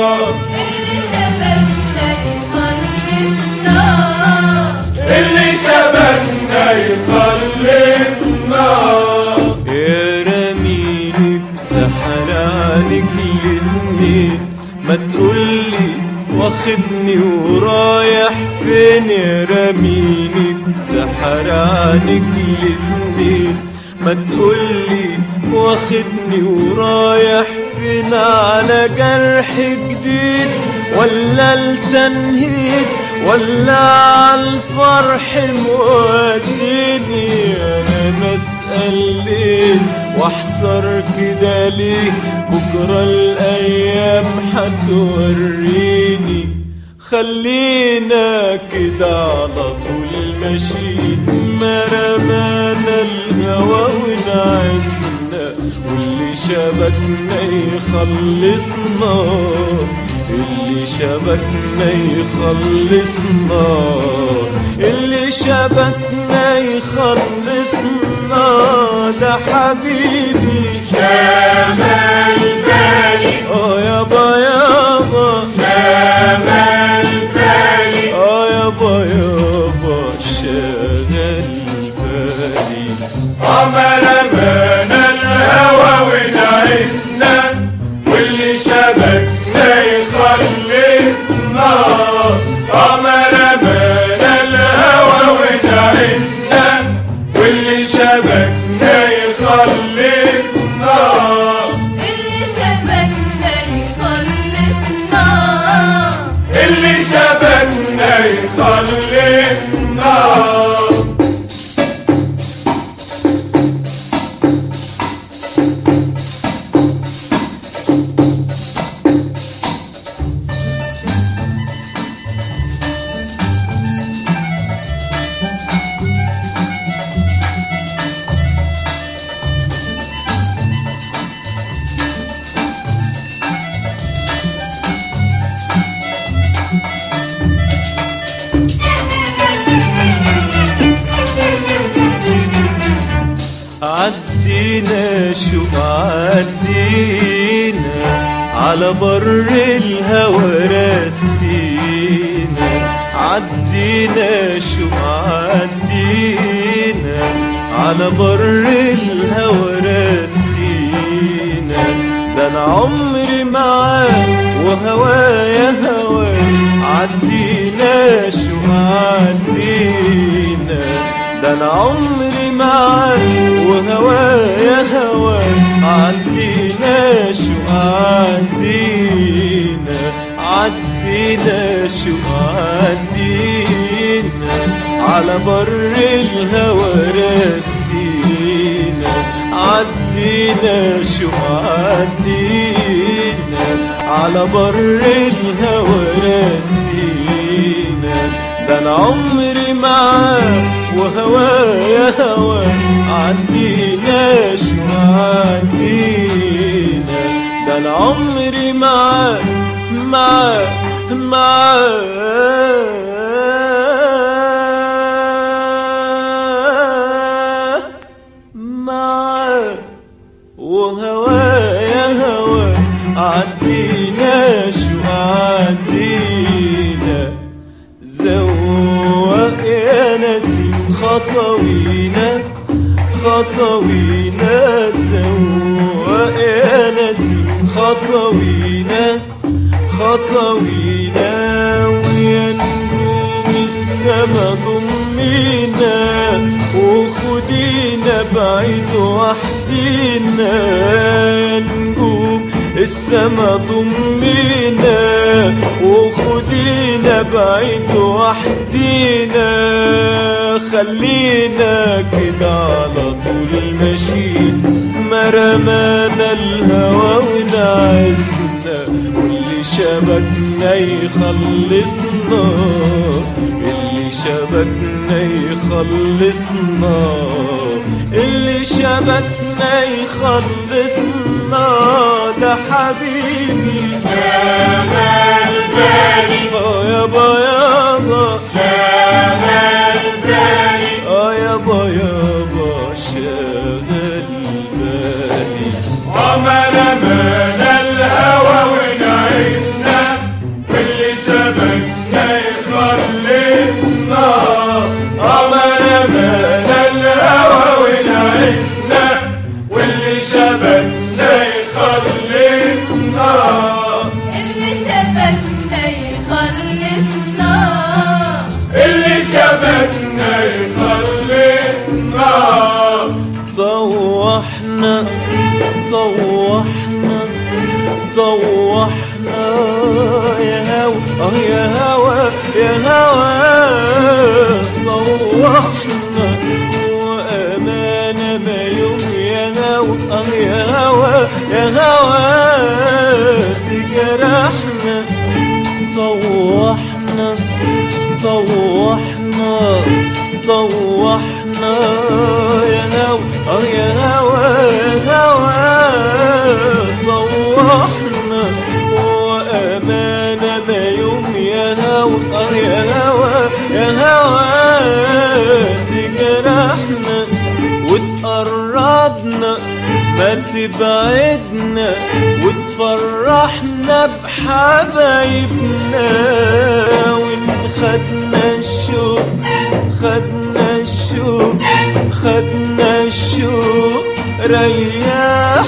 اللي شبكنا يخلصنا يا رميني بسحر عنك الاتنين ما تقولي واخدني ورايح فين يا رميني بسحر عنك الاتنين ما تقولي واخدني ورايح فين على جرح جديد ولا التنهيد ولا عالفرح موديني انا بسأل ليه واحذر كده ليه بكرة الايام هتوريني خلينا كده على طول ماشيين ما رمانا الهوى ونعسنا واللي شبكنا يخلصنا اللي شبكنا يخلصنا اللي شبكنا يخلصنا ده حبيبي شمال بالي اه يابا يابا شمال بالي اه يابا يابا شغل بالي قمر مان الهوى ونعسنا واللي شبكنا يخلصنا قمر مان الهوى ونعسنا واللي شبكنا يخلصنا اللي شبكنا يخلصنا عدينا شو عدينا على بر الهوى رسينا عدينا شو عدينا على بر الهوى رسينا ده انا عمري معاك وهوايا هواك عدينا شو عدينا ده انا عمري معاك وهوايا هواك عدينا شو عدينا عدينا شو عدينا على بر الهوى رسينا عدينا شو عدينا على بر الهوى رسينا ده انا عمري معاك وهوايا هواك عدينا شو عدينا ده انا عمري معاك معاك معاك معاك وهواك يا هوا عدينا شو عدينا زوق يا نسيم خطوينا خطوينا زوق يا نسيم خطوينا خطوينا ويا نجوم السما ضمينا وخدينا بعيد وحدينا يا نجوم السما ضمينا وخدينا بعيد وحدينا خلينا كده على طول ماشيين ما رمانا الهوى ونعزنا واللي شبكنا يخلصنا اللي شبكنا يخلصنا اللي شبكنا يخلصنا ده حبيبي شغال بالي اه يابا يابا شغال بالي اه يابا يابا شغل بالي عمل من الهوى ونعيشنا واللي شبكنا يخلصنا عمل من الهوى ونعيشنا واللي شبكنا يخلصنا اللي شبكنا يخلصنا اللي شبكنا يخلصنا طوحنا طوحنا طوحنا يا هوا اه يا هوا يا هوا طوحنا وأمانة ما يوم يا هوا اه يا هوا يا هوا تجرحنا طوحنا طوحنا طوحنا يا هوا اه يا هوا يا هوا طوحنا وأمانة ما يوم يا هوا اه يا هوا يا هوا تجرحنا وتقربنا ما تبعدنا وتفرحنا بحبايبنا وإن خدنا الشوق خدنا الشوق خدنا الشوق ريحنا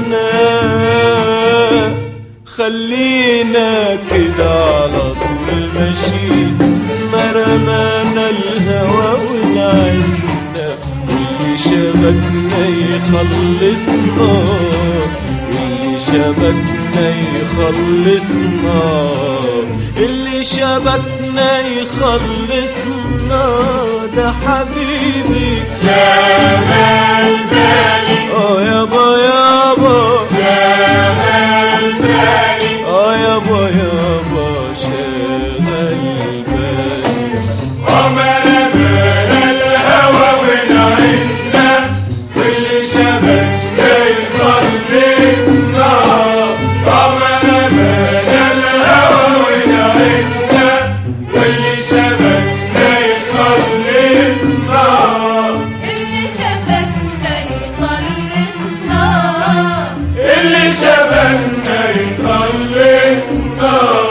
خلينا كده على طول ماشيين ما رمانا الهوى ونعزنا واللي شبكنا يخلصنا اللي شبكنا يخلصنا اللي شبكنا يخلصنا ده حبيبي شغال بالي اه يابا يابا شغال بالي اه يابا يابا شغل بالي عمل من الهوى ونعيشنا واللي شبكنا يخلصنا عمل من الهوى ونعيشنا واللي شبكنا يخلصنا اللي شبكنا يخلصنا اللي شبكنا يخلصنا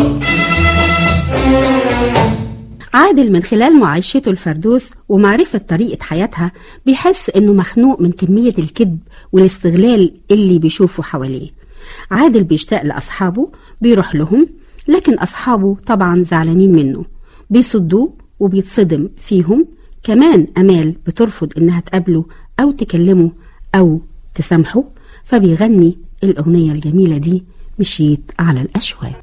عادل من خلال معايشته الفردوس ومعرفة طريقة حياتها بيحس إنه مخنوق من كمية الكذب والاستغلال اللي بيشوفه حواليه عادل بيشتاق لأصحابه بيروح لهم لكن أصحابه طبعا زعلانين منه بيصدوه وبيتصدم فيهم كمان أمال بترفض إنها تقابله أو تكلمه أو تسامحه فبيغني الأغنية الجميلة دي مشيت على الأشواك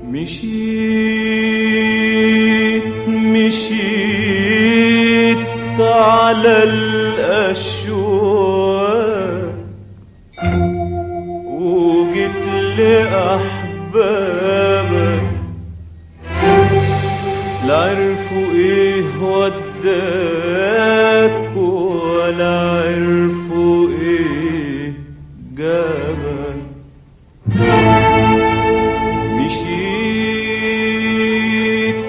مشيت مشيت على الأشواق وجيت لأحبابك لا عرفوا ايه وداك ولا عرفوا ايه جابك مشيت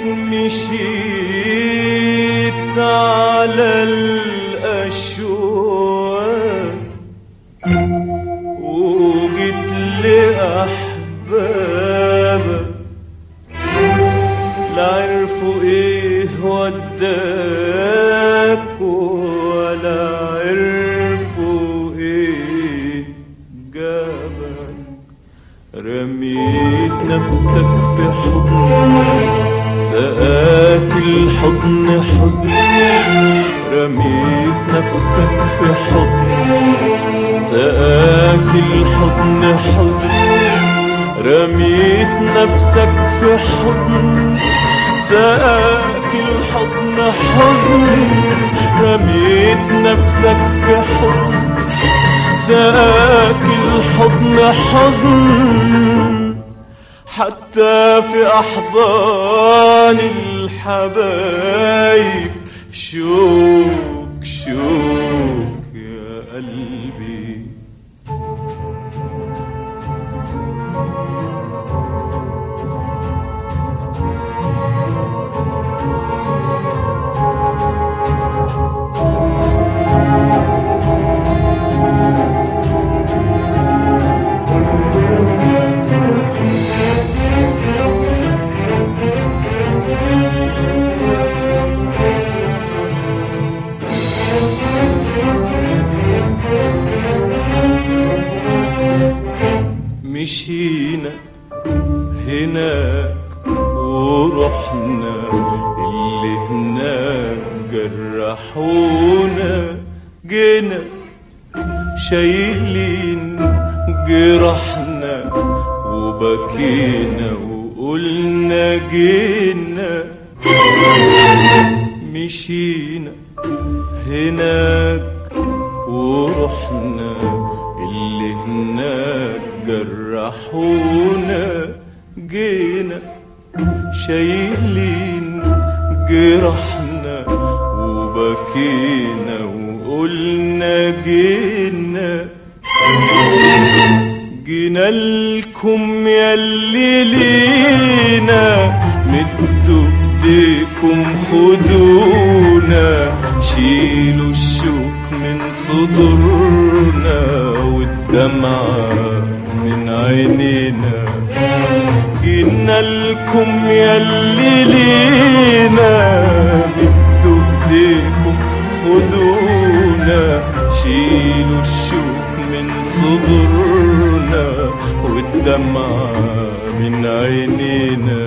مشيت على الأشواق وجيت لأحبابك لا عرفوا ايه وداك ولا عرفوا ايه جابك رميت نفسك في حضن سقاك الحضن حزن رميت نفسك في حضن سقاك الحضن حزن رميت نفسك في حضن سقاك الحضن حزن رميت نفسك في حضن سقاك الحضن حزن حتى في أحضان الحبايب شوك شوك يا قلبي مشينا هناك ورحنا اللي هناك جرحونا جينا شايلين جرحنا وبكينا وقلنا جينا مشينا هناك ورحنا اللي هناك جرحونا جينا شايلين جرحنا وبكينا وقلنا جينا جينا لكم ياللي لينا مدوا ايديكم خدونا شيلوا الشوك من صدورنا والدمعة من عينينا جينا لكم ياللي لينا مدوا ايديكم خدونا شيلوا الشوك من صدورنا والدمعة من عينينا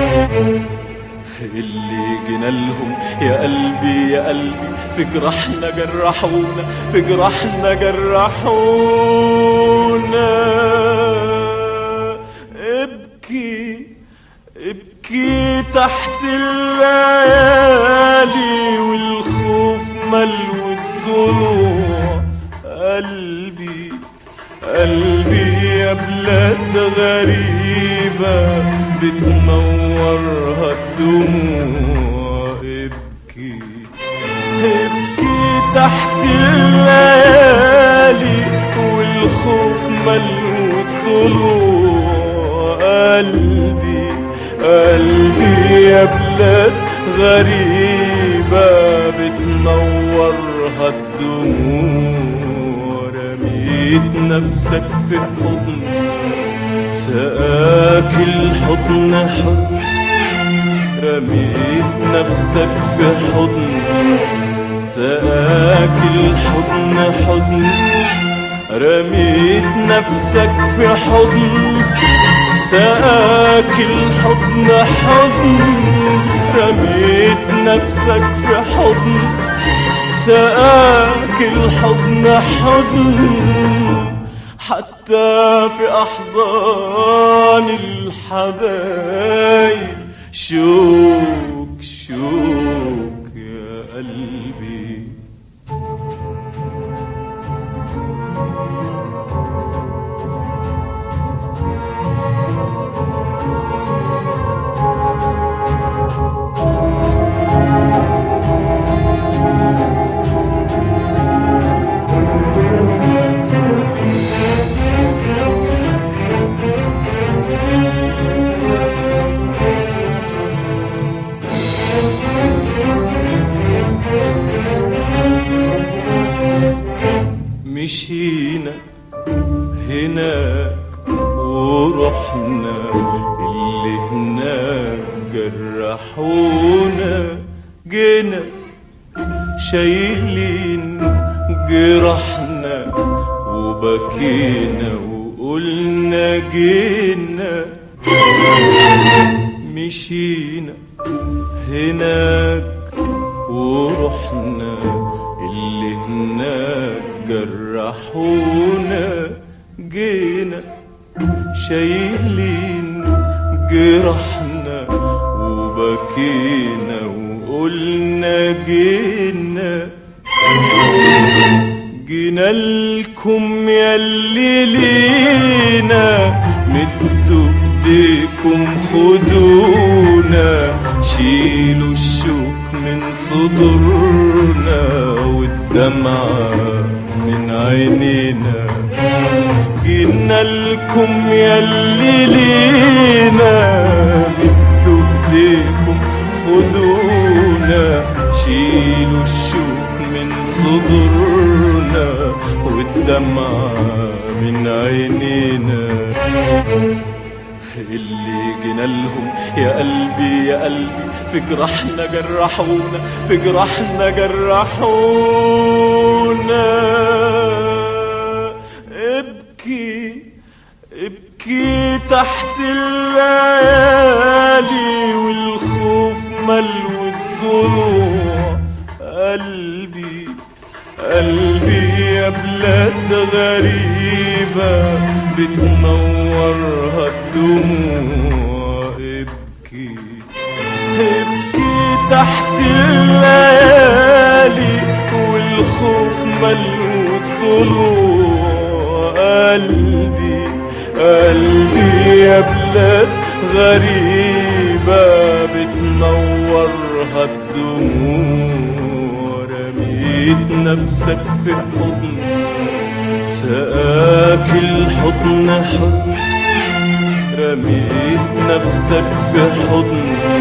اللي جينا لهم يا قلبي يا قلبي في جراحنا جرحونا في جراحنا جرحونا ابكي ابكي تحت الليالي والخوف ملو الضلوع قلبي قلبي يا بلاد غريبة بتنورها الدموع ابكي ابكي تحت الليالي والخوف ملو الضلوع قلبي قلبي يا بلاد غريبة بتنورها الدموع رميت نفسك في حضن سقاك الحضن حزن رميت نفسك في حضن سقاك الحضن حزن رميت نفسك في حضن سقاك الحضن حزن رميت نفسك في حضن سقاك الحضن حزن حتى في أحضان الحبايب شوك شوك يا قلبي مشينا هناك ورحنا اللي هناك جرحونا جينا شايلين جرحنا وبكينا وقلنا جينا مشينا هناك ورحنا اللي هناك جرحونا جينا شايلين جرحنا وبكينا وقلنا جينا جينا لكم ياللي لينا مدوا ايديكم خدونا شيلوا الشوك من صدورنا والدمعة من عينينا جينا لكم ياللي لينا مدوا ايديكم خدونا شيلوا الشوك من صدورنا والدمعة من عينينا اللي جينا لهم يا قلبي يا قلبي في جراحنا جرحونا في جراحنا جرحونا ابكي ابكي تحت الليالي والخوف ملو الضلوع قلبي قلبي يا بلاد غريبة بتنورها الدموع ابكي ابكي تحت الليالي والخوف ملو الضلوع قلبي قلبي يا بلاد غريبة بتنورها الدموع رميت نفسك في حضن سقاك الحضن حزن رميت نفسك في حضن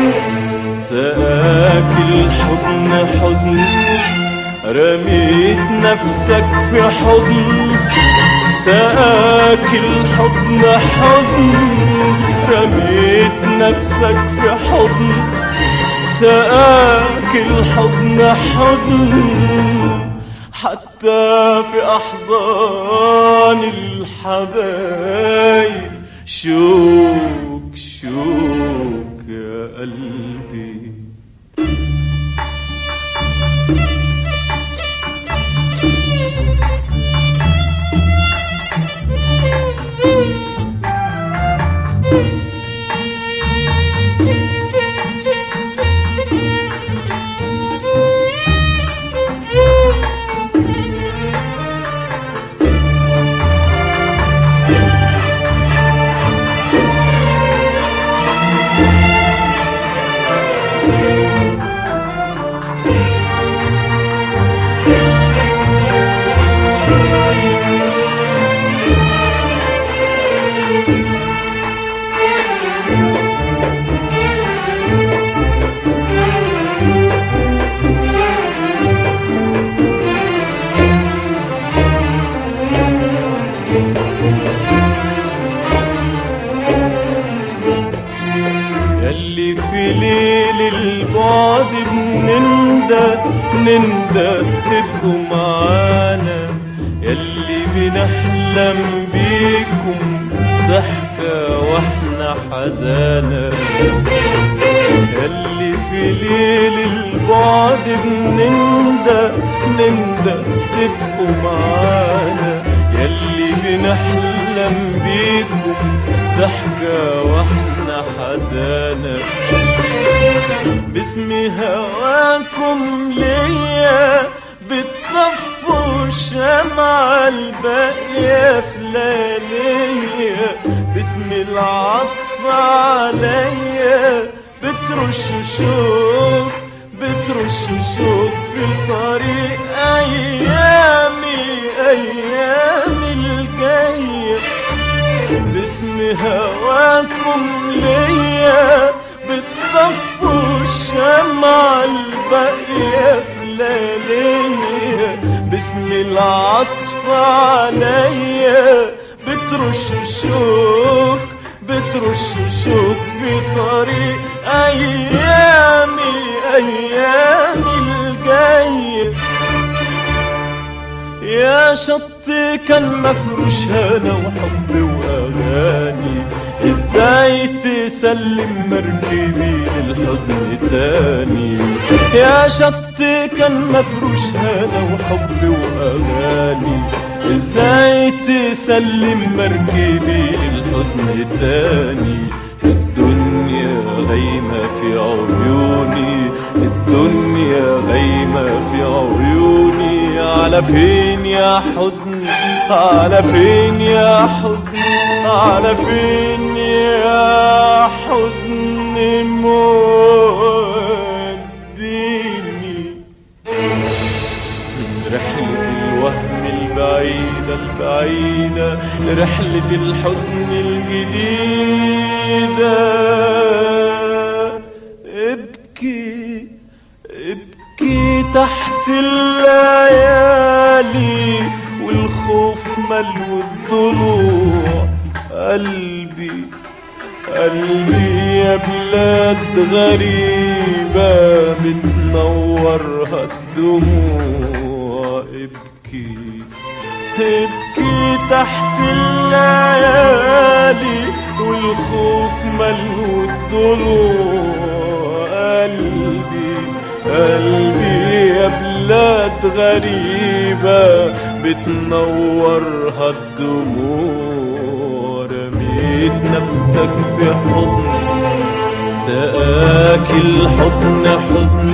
سقاك الحضن حزن رميت نفسك في حضن سقاك الحضن حزن رميت نفسك في حضن سقاك الحضن حزن حتى في أحضان الحبايب شوك شوك يا قلبي يلي في ليل البعد بنندى نندى تبقوا معانا يلي بنحلم بيكم ضحكة واحنا حزانة يلي في ليل البعد بنندى نندى تبقوا معانا يلي نحلم بيكم ضحكة واحنا حزانة باسم هواكم ليا بتطفوا الشمعة الباقية في لياليا باسم العطف عليا بترش شوق بترش شوق في طريق أيامي أيامي الجاية باسم هواكم ليا بتطفوا الشمعة الباقية في لياليا باسم العطف عليا بترش شوق بترش شوق في طريق أيامي أيامي الجاية يا شط كان مفروش هنا وحب واغاني ازاي تسلم مركبي للحزن تاني يا شط كان مفروش هنا وحب واغاني ازاي تسلم مركبي للحزن تاني الدنيا غيمة في عيوني الدنيا غيمة في عيوني على فين يا حزن على فين يا حزن على فين يا حزن موديني من رحلة الوهم البعيدة البعيدة لرحلة الحزن الجديدة ابكي ابكي تحت الليالي والخوف ملو الضلوع قلبي قلبي يا بلاد غريبة بتنورها الدموع ابكي ابكي تحت الليالي والخوف ملو الضلوع قلبي قلبي يا بلاد غريبة بتنورها الدموع رميت نفسك في حضن سقاك الحضن حزن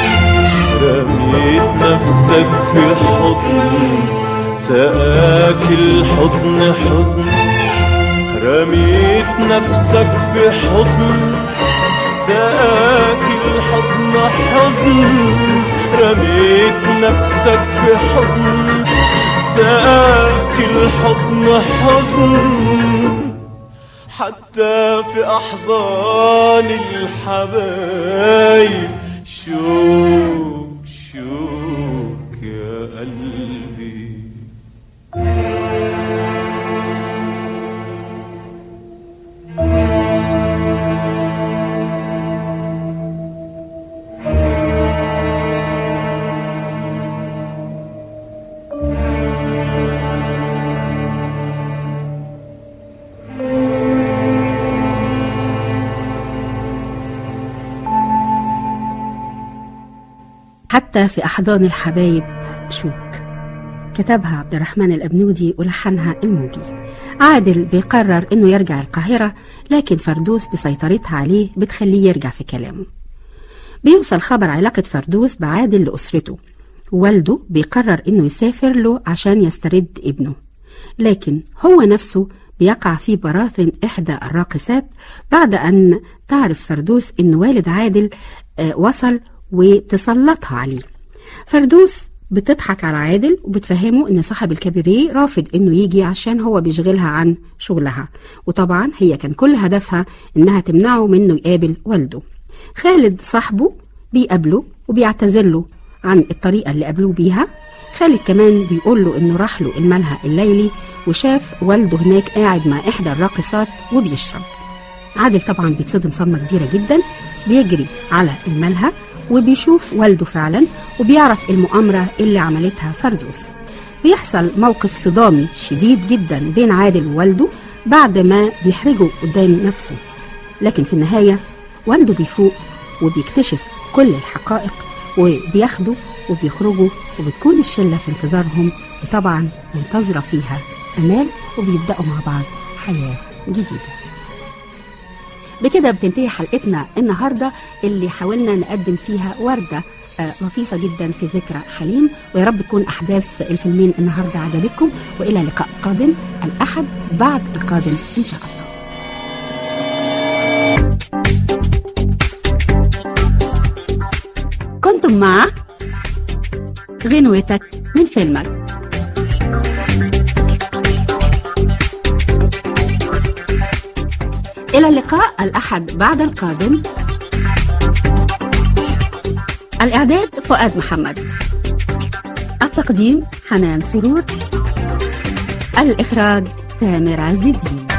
رميت نفسك في حضن سقاك الحضن حزن رميت نفسك في حضن سقاك الحضن حزن رميت نفسك في حضن سقاك الحضن حزن حتى في أحضان الحبايب شوك شوك يا قلبي حتى في أحضان الحبايب شوك كتبها عبد الرحمن الأبنودي ولحنها الموجي عادل بيقرر إنه يرجع القاهرة لكن فردوس بسيطرتها عليه بتخليه يرجع في كلامه بيوصل خبر علاقة فردوس بعادل لأسرته والده بيقرر إنه يسافر له عشان يسترد ابنه لكن هو نفسه بيقع في براثن إحدى الراقصات بعد أن تعرف فردوس إن والد عادل آه، وصل وتسلطها عليه فردوس بتضحك على عادل وبتفهمه ان صاحب الكباريه رافض انه يجي عشان هو بيشغلها عن شغلها وطبعا هي كان كل هدفها انها تمنعه منه يقابل والده خالد صاحبه بيقابله وبيعتذر له عن الطريقه اللي قابلوه بيها خالد كمان بيقول له انه راح له الملهى الليلي وشاف والده هناك قاعد مع احدى الراقصات وبيشرب عادل طبعا بيتصدم صدمه كبيره جدا بيجري على الملهى وبيشوف والده فعلا وبيعرف المؤامرة اللي عملتها فردوس بيحصل موقف صدامي شديد جدا بين عادل ووالده بعد ما بيحرجه قدام نفسه لكن في النهاية والده بيفوق وبيكتشف كل الحقائق وبياخده وبيخرجوا وبتكون الشلة في انتظارهم وطبعا منتظرة فيها أمال وبيبدأوا مع بعض حياة جديدة بكده بتنتهي حلقتنا النهاردة اللي حاولنا نقدم فيها وردة آه، لطيفة جدا في ذكرى حليم ويا رب تكون أحداث الفيلمين النهاردة عجبتكم وإلى لقاء قادم الأحد بعد القادم إن شاء الله كنتم مع غنوتك من فيلمك إلى اللقاء الأحد بعد القادم الإعداد فؤاد محمد التقديم حنان سرور الإخراج تامر عز الدين